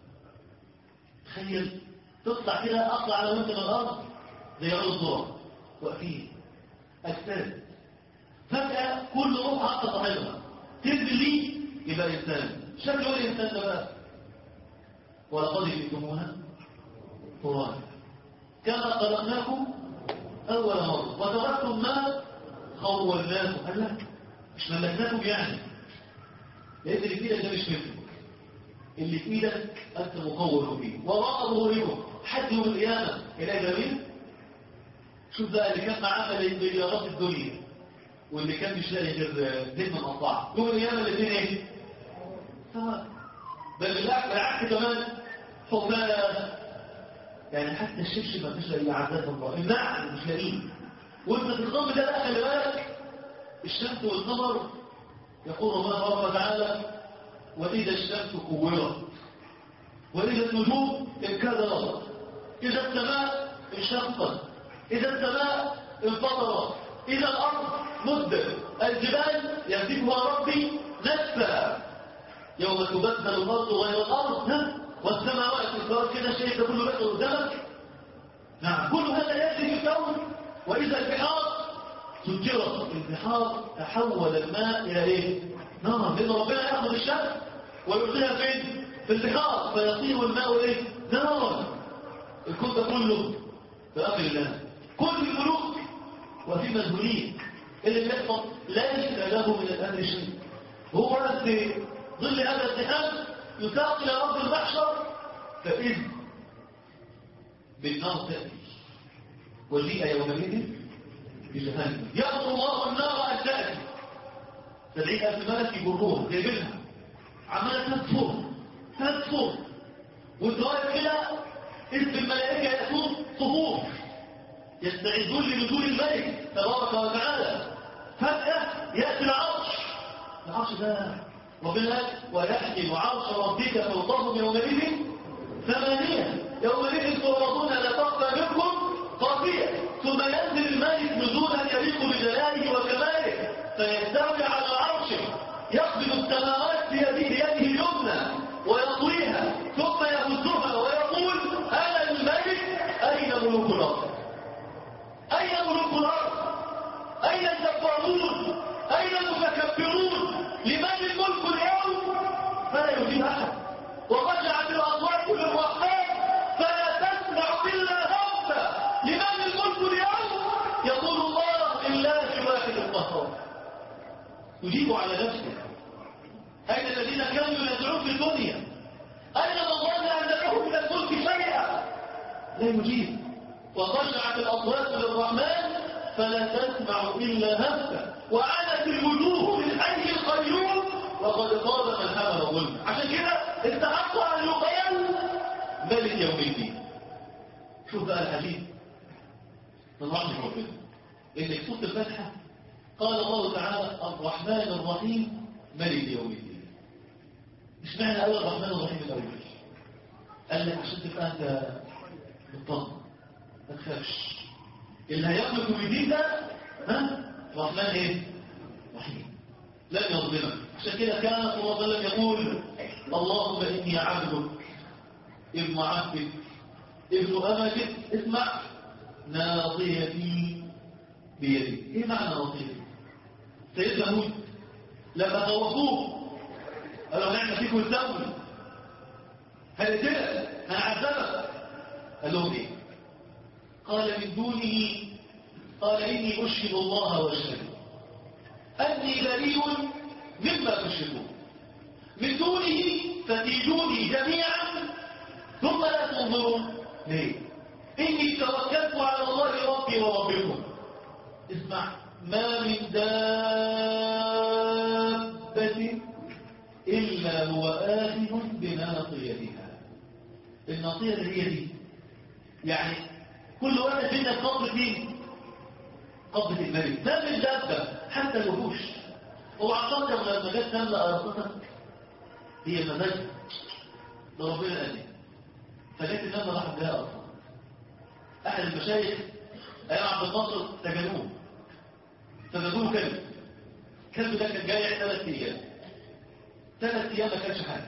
تخيل تطلع كده أطلع على وانت من الأرض زي عود الذرة واقفين أجساد فجأة كل روح حتى صاحبها تنزل لي يبقى إنسان شكله ايه الإنسان ده بقى ولقد جئتمونا ترابا كما خلقناكم أول مرة وتركتم ما خولناكم قال لا مش ملكناكم يعني لأن اللي في ايدك ده مش مثلك اللي في ايدك أنت مقوم فيه وراء ظهوركم حد يوم القيامة إلى جميل شوف بقى اللي كان معاه مليارات الدنيا واللي كان مش لاقي غير دم مقطع يوم القيامة الاثنين ايه؟ سواء بل بالعكس بالعكس كمان حفاة يعني حتى الشبشب ما فيش الا عذاب الله النعم مش لاقيه وانت تنظم ده بقى خلي بالك الشمس والقمر يقول الله تبارك وتعالى واذا الشمس كورت واذا النجوم انكدرت اذا السماء انشقت اذا السماء انفطرت اذا الارض مدت الجبال يمسكها ربي نسفا يوم تبدل الارض غير الارض ها والسماوات الكون كده شيء ده كله بقى قدامك نعم كل هذا يجري في الكون واذا البحار سجرت البحار تحول الماء الى ايه نار لان ربنا ياخذ الشمس ويلقيها فين في البحار فيصير الماء ايه نارا الكون ده كله بامر الله كل الملوك وفي مذهولين اللي بيحصل ليس له من الامر شيء هو في ظل هذا الاتحاد يساق إلى أرض المحشر فإذ بالنار تأتي وجيء يومئذ بجهنم يأمر الله النار أن تأتي سبعين ألف ملك يجروها جايبينها عمالة تنفر تنفر وترايح كده اسم الملائكة يأتون صفوف يستعدون لنزول الملك تبارك وتعالى فجأة يأتي العرش العرش ده ربنا قال ويحكم عرش ربك فوقهم يومئذ ثمانية يومئذ تعرضون لا تخفى منكم خافية ثم ينزل الملك نزولا يليق بجلاله وكماله فيستولي على عرشه يقبل السماوات بيده بيده اليمنى ويطويها ثم يهزها ويقول انا الملك اين ملوك الارض اين ملوك الارض اين الجبارون اين المتكبرون لمن الملك اليوم فلا يجيب احد وخشعت الاصوات للرحمن فلا تسمع الا همسه لمن الملك اليوم يقول الله لله الواحد القهار يجيب على نفسه أين الذين كانوا ينازعون في الدنيا أين من ظن أن له من الملك شيئا لا يجيب وخشعت الأصوات للرحمن فلا تسمع إلا همسا وعنت الوجوه للحي القيوم وقد قال من حمل ظلم عشان كده استحق أن يقال ملك يوم الدين شوف بقى الحديث من رحمة ربنا إن سورة الفاتحة قال الله تعالى الرحمن الرحيم ملك يوم الدين مش معنى أول الرحمن الرحيم الأول قال لك عشان تبقى أنت مطمن ما تخافش اللي هيملك يوم الدين ده ها الرحمن ايه رحيم لن يظلمك عشان كده كان صلى الله عليه وسلم يقول اللهم إني عبدك ابن عبدك ابن أمتك اسمع ناصيتي بيدي ايه معنى ناصيتي سيدنا هود لما خوفوه قالوا نعمل فيكم الزمن هنقتلك هنعذبك قال لهم ايه قال من دونه قال اني اشهد الله واشهد اني بريء مما تشركون من دونه فتيجوني جميعا ثم لا تنظرون ليه اني توكلت على الله ربي وربكم اسمع ما من دابة إلا هو آخذ بناصيتها الناصية اللي هي دي يعني كل واحد فينا قبضة مين قبضة الملك ده من دابة حتى الوحوش هو عقلت لما جت تملأ أرضتك هي مزاج ده ربنا قال لي فجت النملة راحت جايه أصلا أحد المشايخ أيام عبد الناصر سجنوه سجنوه كلب الكلب ده كان جاي ثلاث أيام ثلاث أيام ما كانش حاجة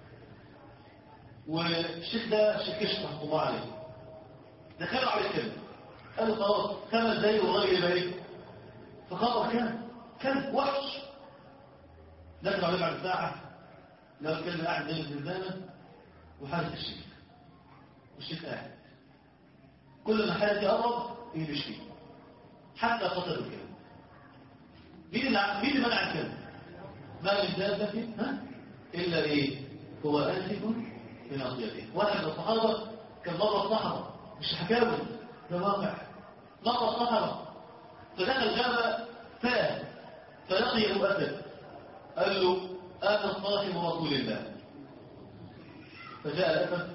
والشيخ ده الشيخ كشف رحمه الله عليه دخلوا على الكلب قالوا خلاص خمس دقايق والراجل يبقى ايه فخبر كلب كلب وحش دخلوا عليه بعد ساعة لقوا الكلب قاعد زي الزنزانة وحارس الشيخ والشيخ قاعد كل ما حارس يقرب يمشي فيه حتى قتلوا الكلب مين اللي مين اللي منع الكلب ما من دابة ها إلا إيه هو آسف بناصيته واحد من الصحابة كان مرة الصحراء مش حكاوي ده واقع مرة الصحراء فدخل جامع فاه فلقيه أسد قال له أنا صاحب رسول الله فجاء الأسد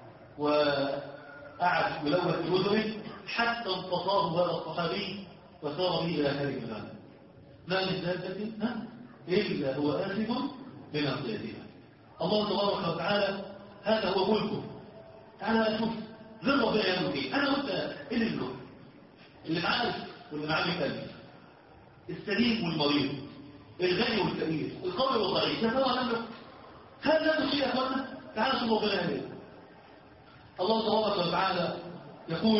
وقعد يلوث بأذنه حتى انتصاره هذا الصحابي وسار به إلى هذه المغانم ما من دابة ها إلا هو آثم بناصيتها الله تبارك وتعالى هذا هو ملكه تعالى نشوف ذل ربنا يعمل ايه انا وانت ايه اللي له اللي معاه واللي معاه مثال السليم والمريض الغني والفقير القوي والضعيف ده هو نملك هل نملك شيء يا اخوانا تعالى شوف ربنا يعمل ايه الله تبارك وتعالى يقول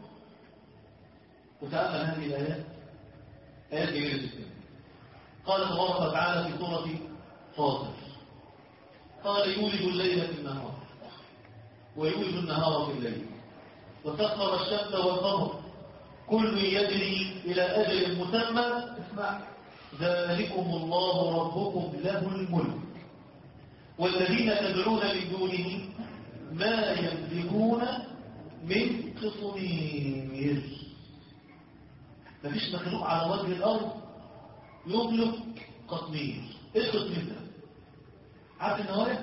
وتأمل هذه الآيات آيات جميلة جدا قال تبارك وتعالى في سورة فاطر قال يولد الليل في النهار ويولد النهار في الليل وسخر الشمس والقمر كل يجري إلى أجل مسمى اسمع ذلكم الله ربكم له الملك والذين تدعون من دونه ما يملكون من قطمير مفيش مخلوق على وجه الأرض يملك قطمير ايه القطمير ده عارف النوايا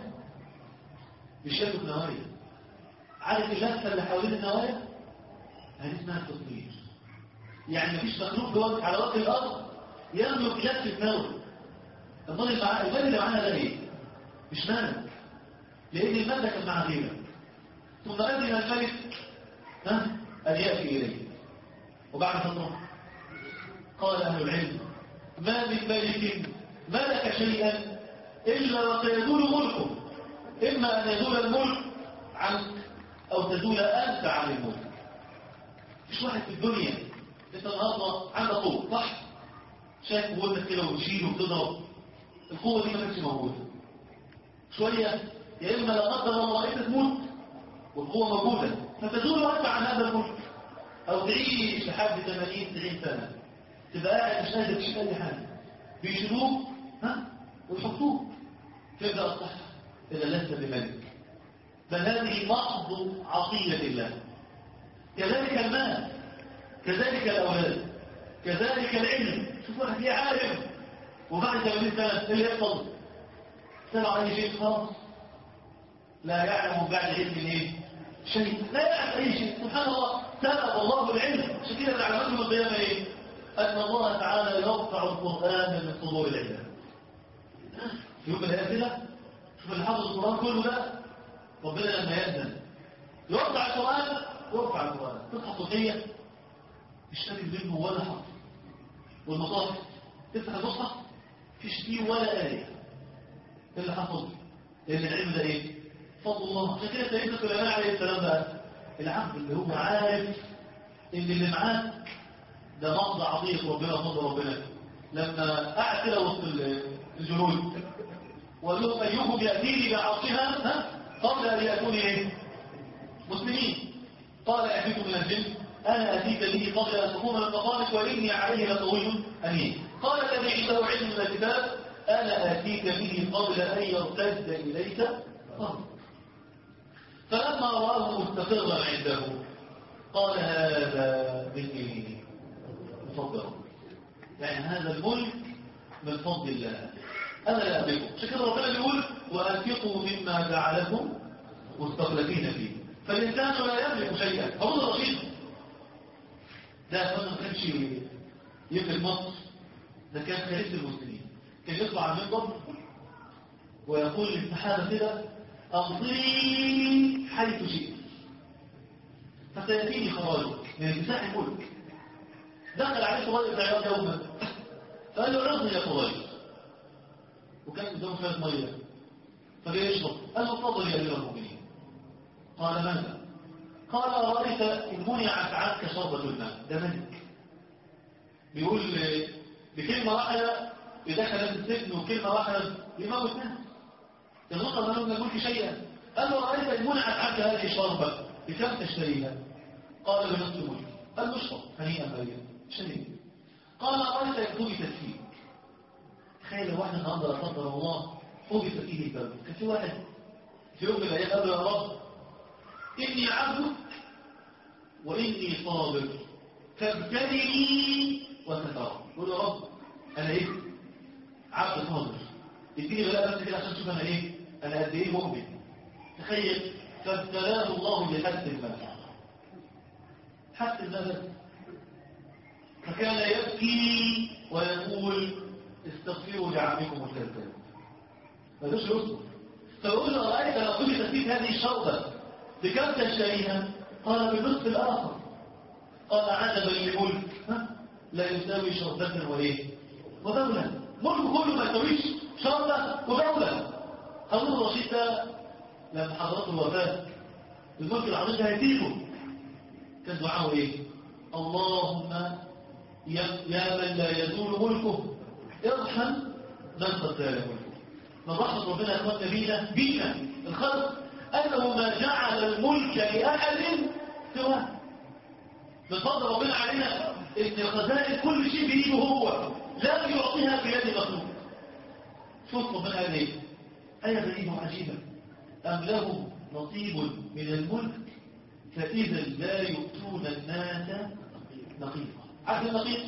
مش يملك نوايا عارف اللفه اللي حوالين النوايا هذه اسمها القطمير يعني مفيش مخلوق جوه على وجه الارض يملك لفه نوى الظن اللي معاه الظن اللي معانا ده ايه مش مالك لان الماده كان مع غيرك ثم اذن الملك ها ان ياتي اليه وبعد فتره قال اهل العلم ما من ملك ملك شيئا الا وسيزول ملكه اما ان يزول الملك عنك او تزول انت عن الملك مش واحد في الدنيا انت النهارده عندك قوه صح شايف قوتك كده وتشيل وتضرب القوه دي ما كانتش موجوده شويه يا اما لا قدر الله انت تموت والقوه موجوده فتزول انت عن هذا الملك او تعيش لحد 80 90 سنه تبقى قاعد مش قادر تشيل اي حاجه بيشيلوك ها ويحطوك تبدا الصح اذا لست بملك بل هذه محض عطيه الله كذلك المال كذلك الاولاد كذلك العلم شوف واحد ليه عالم وبعد 80 سنه ايه اللي يحصل سمع اي شيء خلاص لا يعلم بعد علم ايه شيء لا يعلم اي شيء سبحان الله سبب الله العلم عشان كده العلامات يوم القيامه ايه ان الله تعالى يرفع القران من صدور العلم في يوم الايام كده شوف اللي حافظ القران كله ده ربنا لما يأذن يرفع القران يرفع القران تصحى صوتيه مش فاكر منه ولا حرف والمصاحف تفتح المصحف فيش فيه ولا آية ايه اللي حصل لأن العلم ده ايه فضل الله عشان كده سيدنا سليمان عليه السلام بقى العبد اللي هو عارف ان اللي معاك ده مقضى عظيم ربنا فضل ربنا لما قعد كده وسط الجنود وقال لهم ايكم ياتيني بعرشها ها قبل ان ياتوني ايه مسلمين قال اتيكم من الجن انا اتيك به قبل ان تقوم من مقامك واني عليه لقوي امين قال الذي عنده علم من الكتاب انا اتيك به قبل ان يرتد اليك ظهرك فلما راه مستقرا عنده قال هذا مني مفضل يعني هذا الملك من فضل الله انا لا املكه عشان كده ربنا بيقول وانفقوا مما جعلكم مستخلفين فيه فالانسان لا يملك شيئا هو الرشيد ده أصلا ما كانش يملك مصر ده كان خليفه المسلمين كان يطلع على المنبر ويقول للسحابه كده امضي حيث شئت فسياتيني خراجك من انتزاع الملك دخل عليه صغير بن عياض يوما فقال له عرضني يا صغير وكان قدامه شويه ميه فجاي يشرب قال له اتفضل يا امير المؤمنين قال ماذا قال أرأيت إن منعت عنك شربة الماء ده ملك بيقول بكلمة واحدة يدخل ناس السجن وكلمة واحدة يموت ناس يظن أنه من الملك شيئا قال له أرأيت إن منعت عنك هذه الشربة بكم تشتريها قال بنصف الملك قال له اشرب هنيئا مريم شريك قال أرأيت إن كنت فيك تخيل لو واحد النهارده لا قدر الله حبس فيه الباب كان في واحد في يوم من الأيام قال له يا رب إني عبدك وإني صابر فابتلني وتترى قول يا رب أنا إيه عبد صابر اديني بلاء بس كده عشان تشوف أنا إيه أنا قد إيه مؤمن تخيل فابتلاه الله بحد المال حد المال فكان يبكي ويقول استغفروا لعمكم الكذاب ما دوش يصبر فيقول له رأيت لو كنت تسيب هذه الشرطة بكم تشتريها قال بالنصف الآخر قال عجبا لملك لا يساوي شرطة وإيه ودولة ملك كله ما يساويش شرطة ودولة هارون الرشيد ده لما حضرته الوفاة الملك العظيم ده هيسيبه كان دعاه ايه اللهم يا, يا من لا يزول ملكه ارحم من قد زال ملكه من رحمة ربنا اخواتنا بينا بينا الخلق انه ما جعل الملك لاحد سواه من فضل ربنا علينا ان خزائن كل شيء بايده هو لا يعطيها بيد مخلوق شوف ربنا قال ايه آية غريبة وعجيبة أم لهم نصيب من الملك فإذا لا يؤتون الناس نقيقا عارف النقيق؟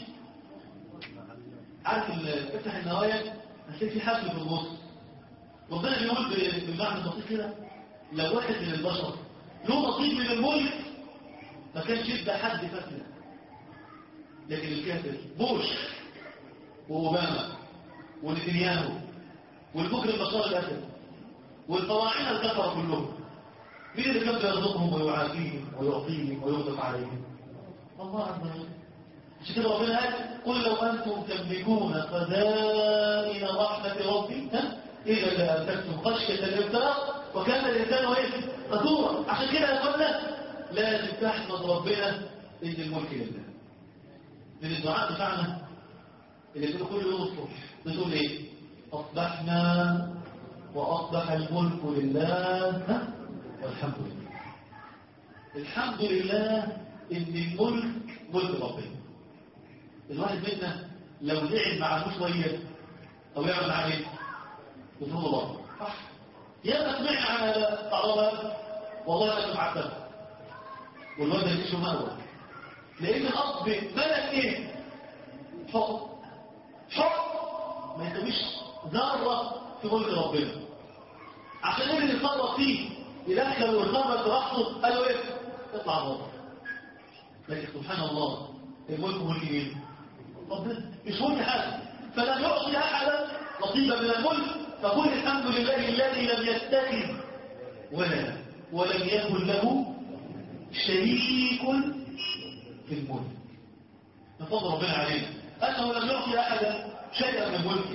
عارف ال- افتح النوايا هتلاقي في حفل في النص ربنا بيقول ب- بالمعنى البسيط كده لو واحد من البشر له نصيب من الملك ما كانش يبدا حد فتنه لكن الكافر بوش واوباما ونتنياهو والبكر البشار الاسد والفراعنه الكفره كلهم مين اللي كان بيرزقهم ويعافيهم ويعطيهم ويغدق عليهم الله عز وجل عشان كده ربنا قال قل لو انتم تملكون خزائن رحمه ربي ها اذا لامسكتم خشيه الابتلاء وكان الانسان ايه قدورا عشان كده يا اخوانا لازم تحمد ربنا ان الملك لله من الدعاء بتاعنا اللي بتقول كل يوم الصبح بتقول ايه اصبحنا واصبح الملك لله ها والحمد لله الحمد لله ان الملك ملك ربنا الواحد منا لو لعب مع شويه او يعمل معاه ايه يفهم الله صح يا سمعنا على طعام والله انا معتب والواد ده مش مأوى لان الاب ملك ايه حب حب ما يسويش ذره في ملك ربنا عشان اللي يتصرف فيه يدخل ويخرج براحته قال له ايه اطلع بره لكن سبحان الله الملك ملك مين ربنا مش ملك حد فلم يعطي احدا نصيبا من الملك فقل الحمد لله الذي لم يتخذ ولا ولم يكن له شريك في الملك نفضل ربنا عليه انه لم يعطي احدا شيئا من ملكه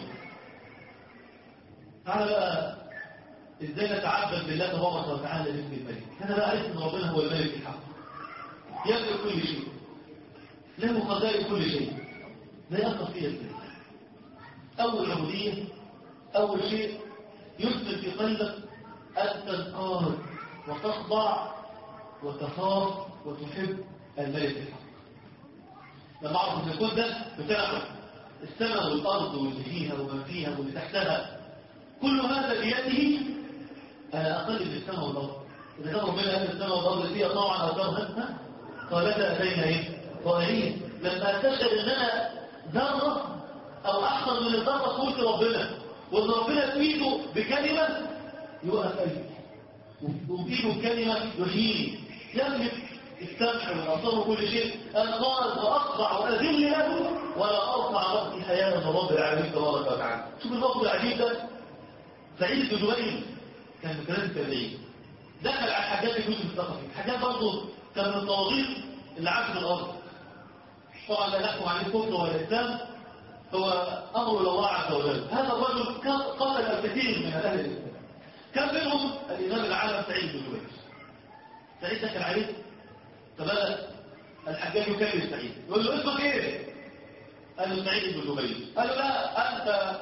تعالى بقى ازاي نتعبد بالله تبارك وتعالى باسم الملك انا بقى عرفت ان ربنا هو الملك الحق يملك كل شيء له خزائن كل شيء لا يقف فيها ازاي اول عبوديه اول شيء يثبت في قلبك ان تنقاد وتخضع وتخاف وتحب الملك الحق لما اعرف ان الكون ده بتاعه السماء والارض واللي فيها ومن فيها واللي تحتها كل هذا بيده انا اقل من السماء والارض اذا كان ربنا قال السماء والارض فيها طوعا او كرها قالتا اتينا ايه طائعين لما استشهد ان انا ذره او احسن من الذره قلت ربنا وان ربنا في ايده بكلمه يوقف قلبي وفي ايده بكلمه يحييني يملك السمع والابصار وكل شيء انقاذ واخضع واذل له ولا ارفع راسي حياء من رب العالمين تبارك وتعالى شوف الموقف العجيب ده سعيد بن جبير كان من كلام التابعين دخل على الحجاج بن يوسف الثقفي الحجاج برضه كان من الطواغيت اللي عاش في الارض طبعا لا نحكم عليه كفر ولا اسلام هو امر الى الله عز وجل هذا الرجل كان قتل الكثير من اهل الاسلام كان منهم الامام العالم سعيد بن جبير سعيد دخل عليه فبدا الحجاج يكلم سعيد يقول له اسمك ايه قال له سعيد بن جبير قال له لا انت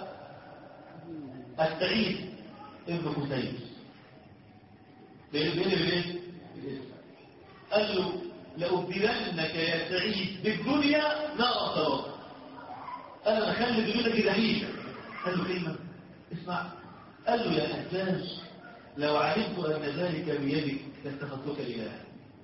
السعيد ابن حسين بين بين الايه قال له لأبدلنك يا سعيد بالدنيا نار الصراط قال انا خلي دنيتك رهيبه قال له كلمه اسمع قال له يا حجاج لو علمت ان ذلك بيدك لاتخذتك الها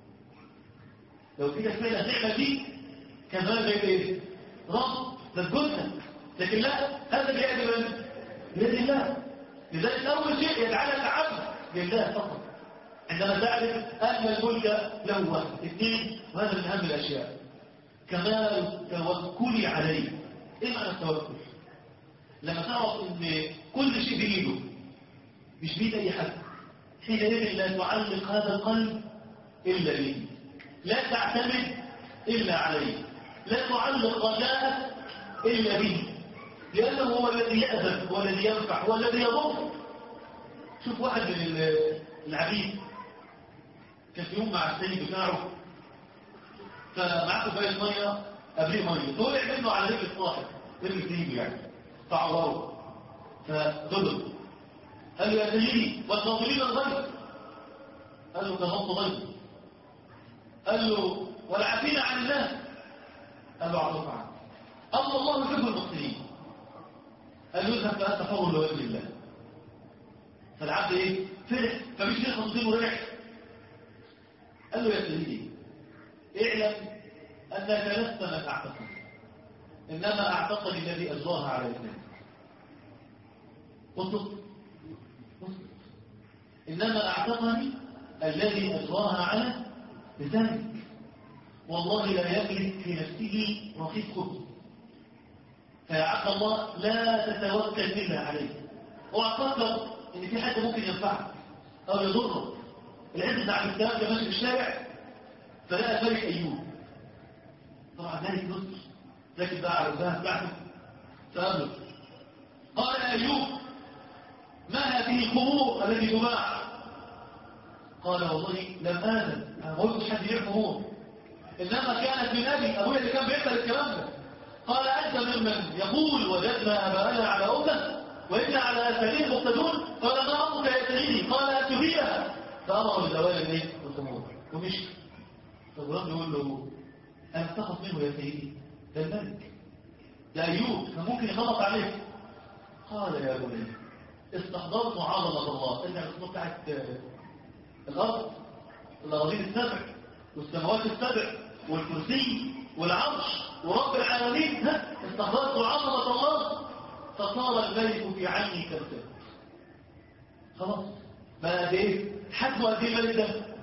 لو كده فعلا نعمه دي كان هذا ايه رب تسجدها لكن لا هذا بيد من بيد الله لذلك اول شيء يجعلك عبد لله فقط عندما تعرف ان الملك له واحد اثنين وهذا من اهم الاشياء كمال توكلي عليه ايه معنى التوكل لما تعرف ان كل شيء بايده مش بيد اي حد حينئذ لا تعلق هذا القلب الا به لا تعتمد الا عليه لا تعلق رجاءك الا به لانه هو الذي يأذن هو الذي ينفع هو الذي يضر شوف واحد من العبيد كان في يوم مع السيد بتاعه فمعاه كوبايه ميه قبليه ميه طلع منه على رجل الصاحب رجل سيدي يعني فعوره فغضب قال له يا سيدي والناظرين الغيب قال له كنص غيب قال له والعافين عن الناس قال له اعرف عنه قال الله يحب المحسنين قال له اذهب فانت حر لوجه الله فالعبد ايه فرح فمش ليه خمسين وريح قال له يا سيدي اعلم انك لست من اعتقد انما اعتقد الذي اجراها على لسانك قلت انما اعتقد الذي اجراها على لسانك والله لا يملك في نفسه رصيد خبز فيا عبد الله لا تتوكل الا عليه اوعى تفكر ان في حد ممكن ينفعك او يضرك العز بتاع الكتاب ده ماشي في الشارع فلقى ملك ايوب طبعا ملك مصر لكن بقى على الذهب بعده فقابله قال يا ايوب ما هذه الخمور التي تباع قال والله لم آذن أنا ما قلتش حد يبيع خمور إنما كانت من أبي أبويا اللي كان بيحصل الكلام ده قال أنت ممن يقول وجدنا أباءنا على أمة وإن على أساليب مقتدون قال ما أمك يا سيدي قال أتبيها فأمر بزوال الايه الخمور ومشي فالغلام يقول له أنا تخف منه يا سيدي ده الملك ده أيوب كان ممكن يخلص عليك قال يا بني استحضرت عظمة الله إن الخطوة بتاعت الأرض الأراضين السبع والسماوات السبع والكرسي والعرش ورب العالمين ها استحضرت عظمة الله فصار الملك في عيني كالسبع خلاص بقى ايه حجمه قد ايه الملك ده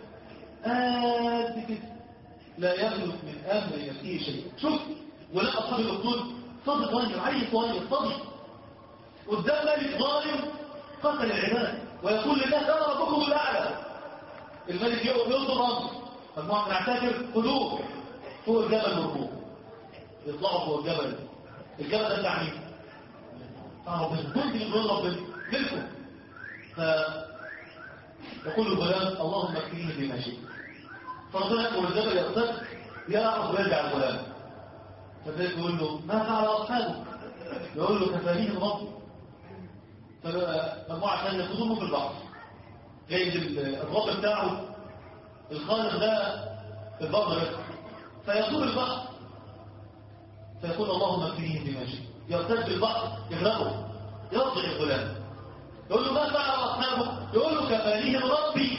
قد كده لا يملك من امر نفسه شيء شوف ولا اصحاب الاخدود صدق صغير عيل صغير صدق قدام ملك ظالم قتل العباد ويقول للناس انا ربكم الاعلى الملك يقف يصدر امر مجموعه نعتبر خذوه فوق الجبل مربوط يطلعوا فوق الجبل الجبل ده بتاع مين؟ بتاع ربنا كنت من ربنا ملكه ف يقول الغلام اللهم اكفيني بما شئت فربنا يقول الجبل يقصد يعرف ويرجع الغلام فذلك يقول له ما فعل اصحابك يقول له كفانيه ربي فمجموعه ثانيه ياخذوه في البحر جايب الرب بتاعه الخالق ده في البحر بس فيطول البحر فيقول اللهم اكفنيه بما شئت يرتد البحر يغرقه يرجع الغلام يقول له ما فعل اصحابه يقول له كفانيه ربي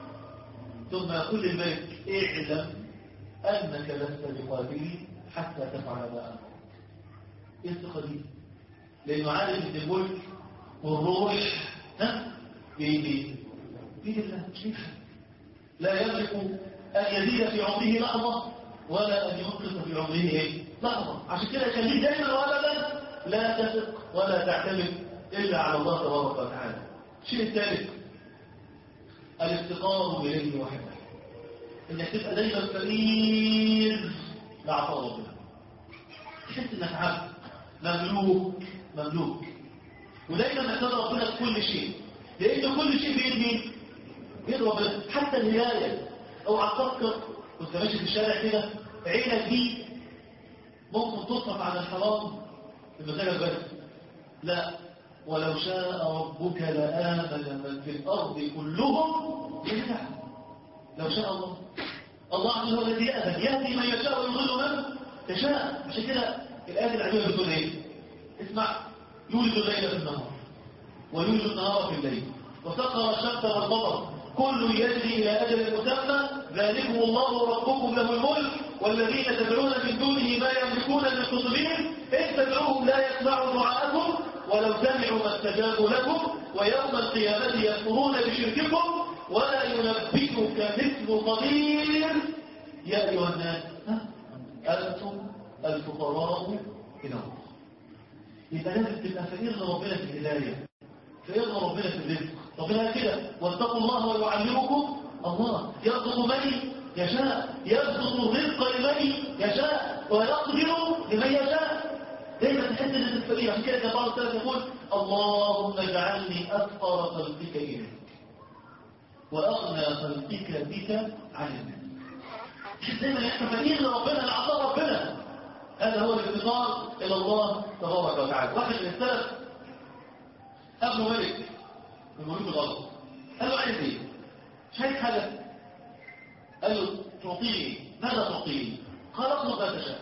ثم يقول للملك اعلم انك لست بقادر حتى تفعل ما امرك ايه الثقه دي لانه عارف ان الملك والروح ها بيدي بيد الله مش بيد لا يملك ان يزيد في عمره لحظه ولا ان ينقص في عمره ايه لحظه عشان كده خليه دايما وابدا لا تثق ولا تعتمد الا على الله تبارك وتعالى الشيء الثالث الافتقار اليه وحده انك تبقى دايما فقير لعطاء ربنا تحس انك عبد مملوك مملوك ودايما محتاج ربنا في كل شيء لان كل شيء بيد مين بيد ربنا حتى الهدايه اوعى تفكر وانت ماشي في الشارع كده عينك دي ممكن تصرف عن الحرام بمزاجك بس لا ولو شاء ربك لآمن من في الأرض كلهم جميعا لو شاء الله الله عز وجل الذي يأذن يهدي من يشاء ويضل من يشاء عشان كده الآية العجيبة بتقول ايه اسمع يولد الليل في النهار ويولد النهار في الليل وسخر الشمس والقمر كل يجري إلى أجل مسمى ذلكم الله ربكم له الملك والذين تدعون من دونه ما يملكون من قطبين إن تدعوهم لا يسمعوا دعاءكم ولو سمعوا ما استجابوا لكم ويوم القيامة يكفرون بشرككم ولا ينبئك مثل خبير يا أيها الناس أنتم الفقراء إلى الله يبقى لازم تبقى فقير لربنا في الهداية فقير لربنا في الرزق ربنا كده واتقوا الله ويعلمكم الله يرزق من يشاء يبسط الرزق لمن يشاء ويقدر لمن يشاء دايما تحس ان انت فقير عشان كده كان بعض السلف يقول اللهم اجعلني افقر خلقك اليك واغنى خلقك بك عن الناس تحس دايما ان انت فقير لربنا لعطاء ربنا هذا هو الافتقار الى الله تبارك وتعالى واحد من السلف ابنه ملك من ملوك الارض قال له عايز ايه مش عايز حاجه قال له تعطيني ماذا تعطيني قال اطلب ما تشاء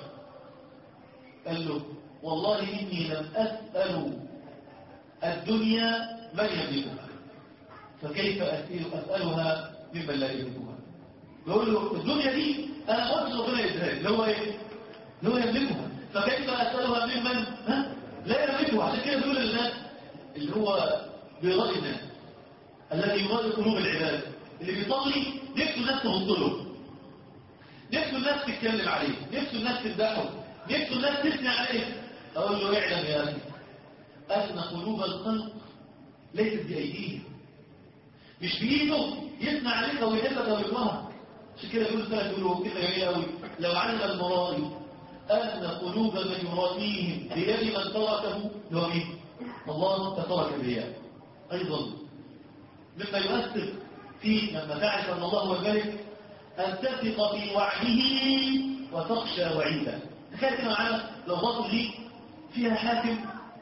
قال له والله إني لم أسأل الدنيا من يملكها فكيف أسأل أسألها ممن لا يملكها يقول له الدنيا دي أنا قلت ربنا يدرك اللي هو إيه؟ اللي هو يملكها فكيف أسألها ممن ها؟ لا يملكها عشان كده بيقول للناس اللي هو بيرضي الناس الذي يرضي قلوب العباد اللي بيصلي نفسه الناس تبص له نفسه الناس تتكلم عليه نفسه الناس تمدحه نفسه الناس تثني عليه اقول له اعلم يا اخي ان قلوب الخلق ليست بايديهم مش بايده يثنى عليك او يحبك او يكرهك عشان كده يقول الثلاث يقولوا كده جميل قوي لو علم المرائي ان قلوب من يراتيهم بيد من تركه هو مين الله تترك الرياء ايضا مما يؤثر في لما تعرف ان الله هو الملك أن تثق في وعده وتخشى وعيده تخيل كده معانا لو بطل ليك فيها حاكم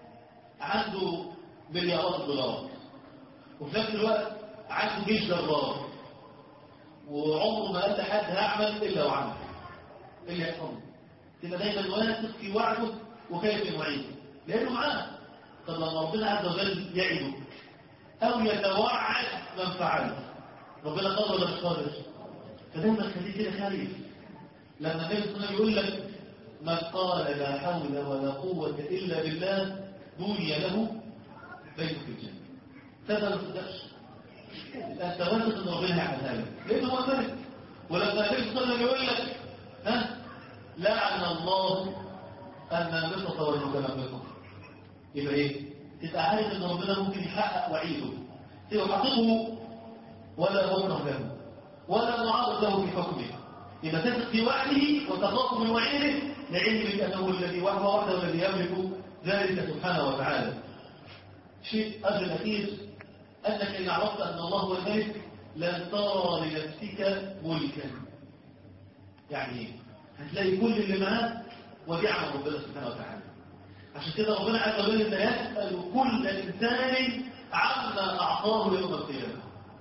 عنده مليارات الدولارات وفي نفس الوقت عنده جيش جرار وعمره ما قال لحد هعمل الا وعمل ايه اللي يحصل تبقى دايما واثق في وعده وخايف من وعيده لانه معاه طب لما ربنا عز وجل يعدك او يتوعد من فعله ربنا قادر ولا مش قادر فدايما خليك كده خايف لما النبي صلى الله عليه وسلم يقول لك من قال لا حول ولا قوة إلا بالله بني له بيت في الجنة هذا ما تصدقش انت واثق ان ربنا هيعملها لك لانه هو ملك ولما النبي صلى الله عليه وسلم يقول لك ها لعن الله النامصة والمتنمصة يبقى ايه؟ تبقى عارف ان ربنا ممكن يحقق وعيده تبقى حقيقه ولا مكره له ولا معارض له في حكمه يبقى تثق في وعده وتخاف من وعيده لعلمك انه الذي وهو وحده الذي يملك ذلك سبحانه وتعالى شيء اجل اخير انك ان عرفت ان الله هو الملك لن ترى لنفسك ملكا يعني ايه؟ هتلاقي كل اللي معاك وديعة من ربنا سبحانه وتعالى عشان كده ربنا عز وجل يسأل كل إنسان عما أعطاه يوم القيامة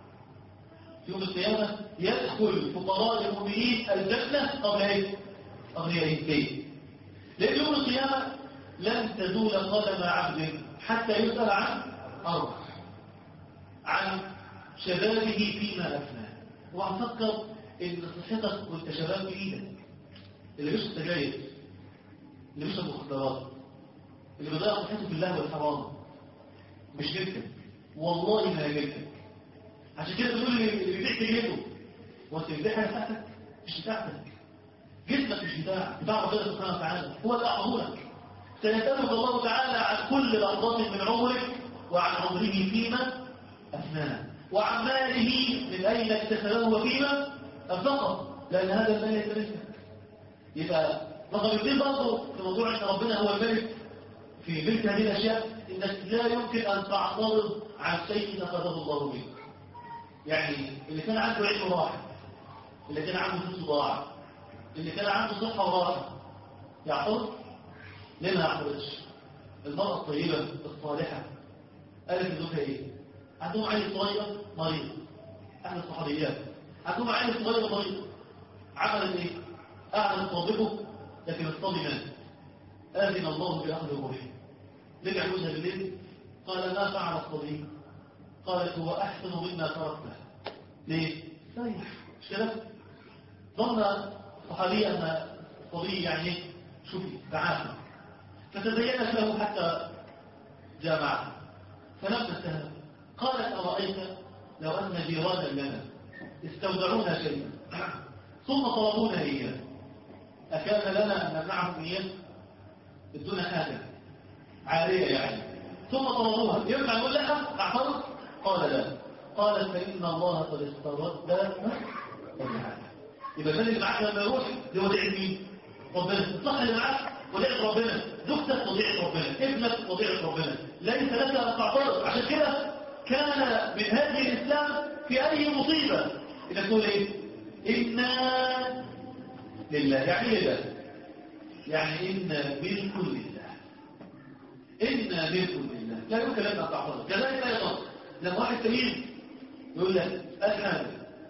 يوم القيامة يدخل فقراء المؤمنين الجنة قبل ايه؟ قبل ايه؟ ليه؟ لأن يوم القيامة لن تزول قدم عبد حتى يسأل عن أربع عن شبابه فيما أفناه وأفكر إن صحتك وأنت شباب بإيدك اللي بيشرب سجاير اللي بيشرب مخدرات اللي بيضيع صحته في الله والحرام مش ملكك والله ما ملكك عشان كده بتقول اللي بيبيع سجايره وانت بتبيع حاجه بتاعتك مش بتاعتك جسمك مش بتاعك بتاع ربنا سبحانه وتعالى هو اللي اعطاهولك سيسألك الله تعالى عن كل لحظات من عمرك وعن عمره فيما أفناه وعن ماله من أين اكتسبه وفيما أنفقه لأن هذا المال يتمسك يبقى رقم اثنين برضه في موضوع ان ربنا هو الملك في ملك هذه الاشياء انك لا يمكن ان تعترض عن شيء اخذه الله منك يعني اللي كان عنده علم راح اللي كان عنده فلوس ضاع اللي كان عنده صحه وراحه يعترض ليه ما يعترضش المرأة الطيبة الصالحة قالت لزوجها ايه عندهم عيل صغير مريض احد الصحابيات عندهم عيل صغير مريض عملت ايه أعلن صادقه لكن الصبي مات آذن الله بأخذ الروح رجع جوزها بالليل قال ما فعل الصبي قالت هو أحسن مما تركته ليه؟ سيح مش كده؟ ظن الصحابية أن الصبي يعني شوفي تعافى فتزينت له حتى جامعها فنفسها قالت أرأيت لو أن جيرانا لنا استودعونا شيئا ثم طلبونا إياه أكان لنا أن نمنعهم إياه بدون حاجة عارية يعني ثم طلبوها ينفع نقول لها اعترض قال لا قالت فإن الله قد استرد الحاجة يبقى الفن اللي معاك لما يروح دي وديعة مين؟ ربنا الصح اللي معاك وديعة ربنا زوجتك وديعة ربنا ابنك وديعة ربنا ليس لك أن تعترض عشان كده كان من هذه الإسلام في أي مصيبة إذا تقول إيه؟ إنا لله يعني ايه ده يعني إنا ملك لله إنا ملك لله لا يمكن أن تعترض كذلك أيضا لما واحد سليم يقول لك أنا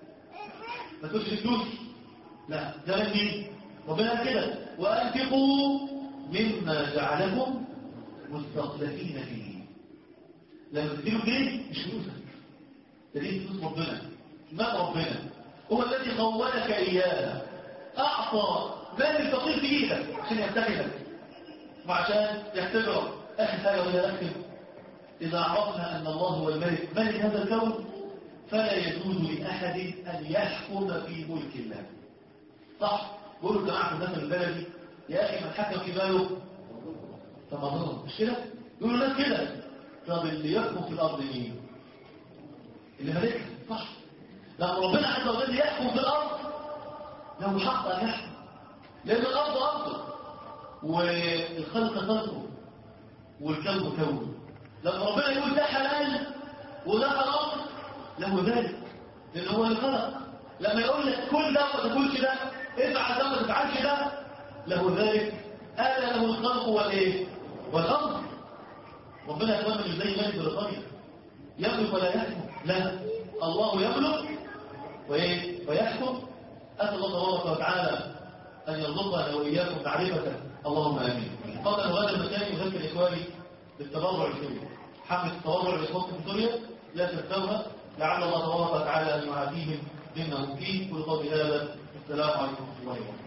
ما تقولش فلوس لا ده من مين ربنا قال كده وأنفقوا مما جعلكم مستخلفين فيه لما تديله جنيه مش فلوسك ده دي فلوس ربنا مال ربنا هو الذي خولك إياها أعطى مال الفقير في إيدك عشان يمتحنك وعشان يختبرك آخر حاجة ولا آخر إذا عرفنا أن الله هو الملك ملك هذا الكون فلا يجوز لأحد أن يحكم في ملك الله صح بقولوا جماعة في الناس البلدي يا أخي من حكم في باله فمظلم مش كده يقولوا الناس كده طب اللي يحكم في الأرض مين اللي ملكها صح لما ربنا عز وجل يحكم في الأرض له حق أن يحكم لأن الأرض أرضه والخلق خلقه والكون كونه لما ربنا يقول ده حلال وده حرام له ذلك لأن هو اللي خلق لما يقول لك كل ده ما تقولش ده افعل ده ما تفعلش ده له ذلك آل له الخلق والايه والأمر ربنا يتمنى مش زي ملك بريطانيا يملك ولا يحكم لا الله يملك وإيه ويحكم أسأل الله تبارك وتعالى أن يرزقنا وإياكم معرفة اللهم آمين قبل أن هذا المكان يذكر إخواني بالتبرع السوري حملة التبرع لإخوانكم في سوريا لا تنسوها لعل الله تبارك وتعالى أن يعافيهم مما هم فيه كل قول هذا السلام عليكم ورحمة الله وبركاته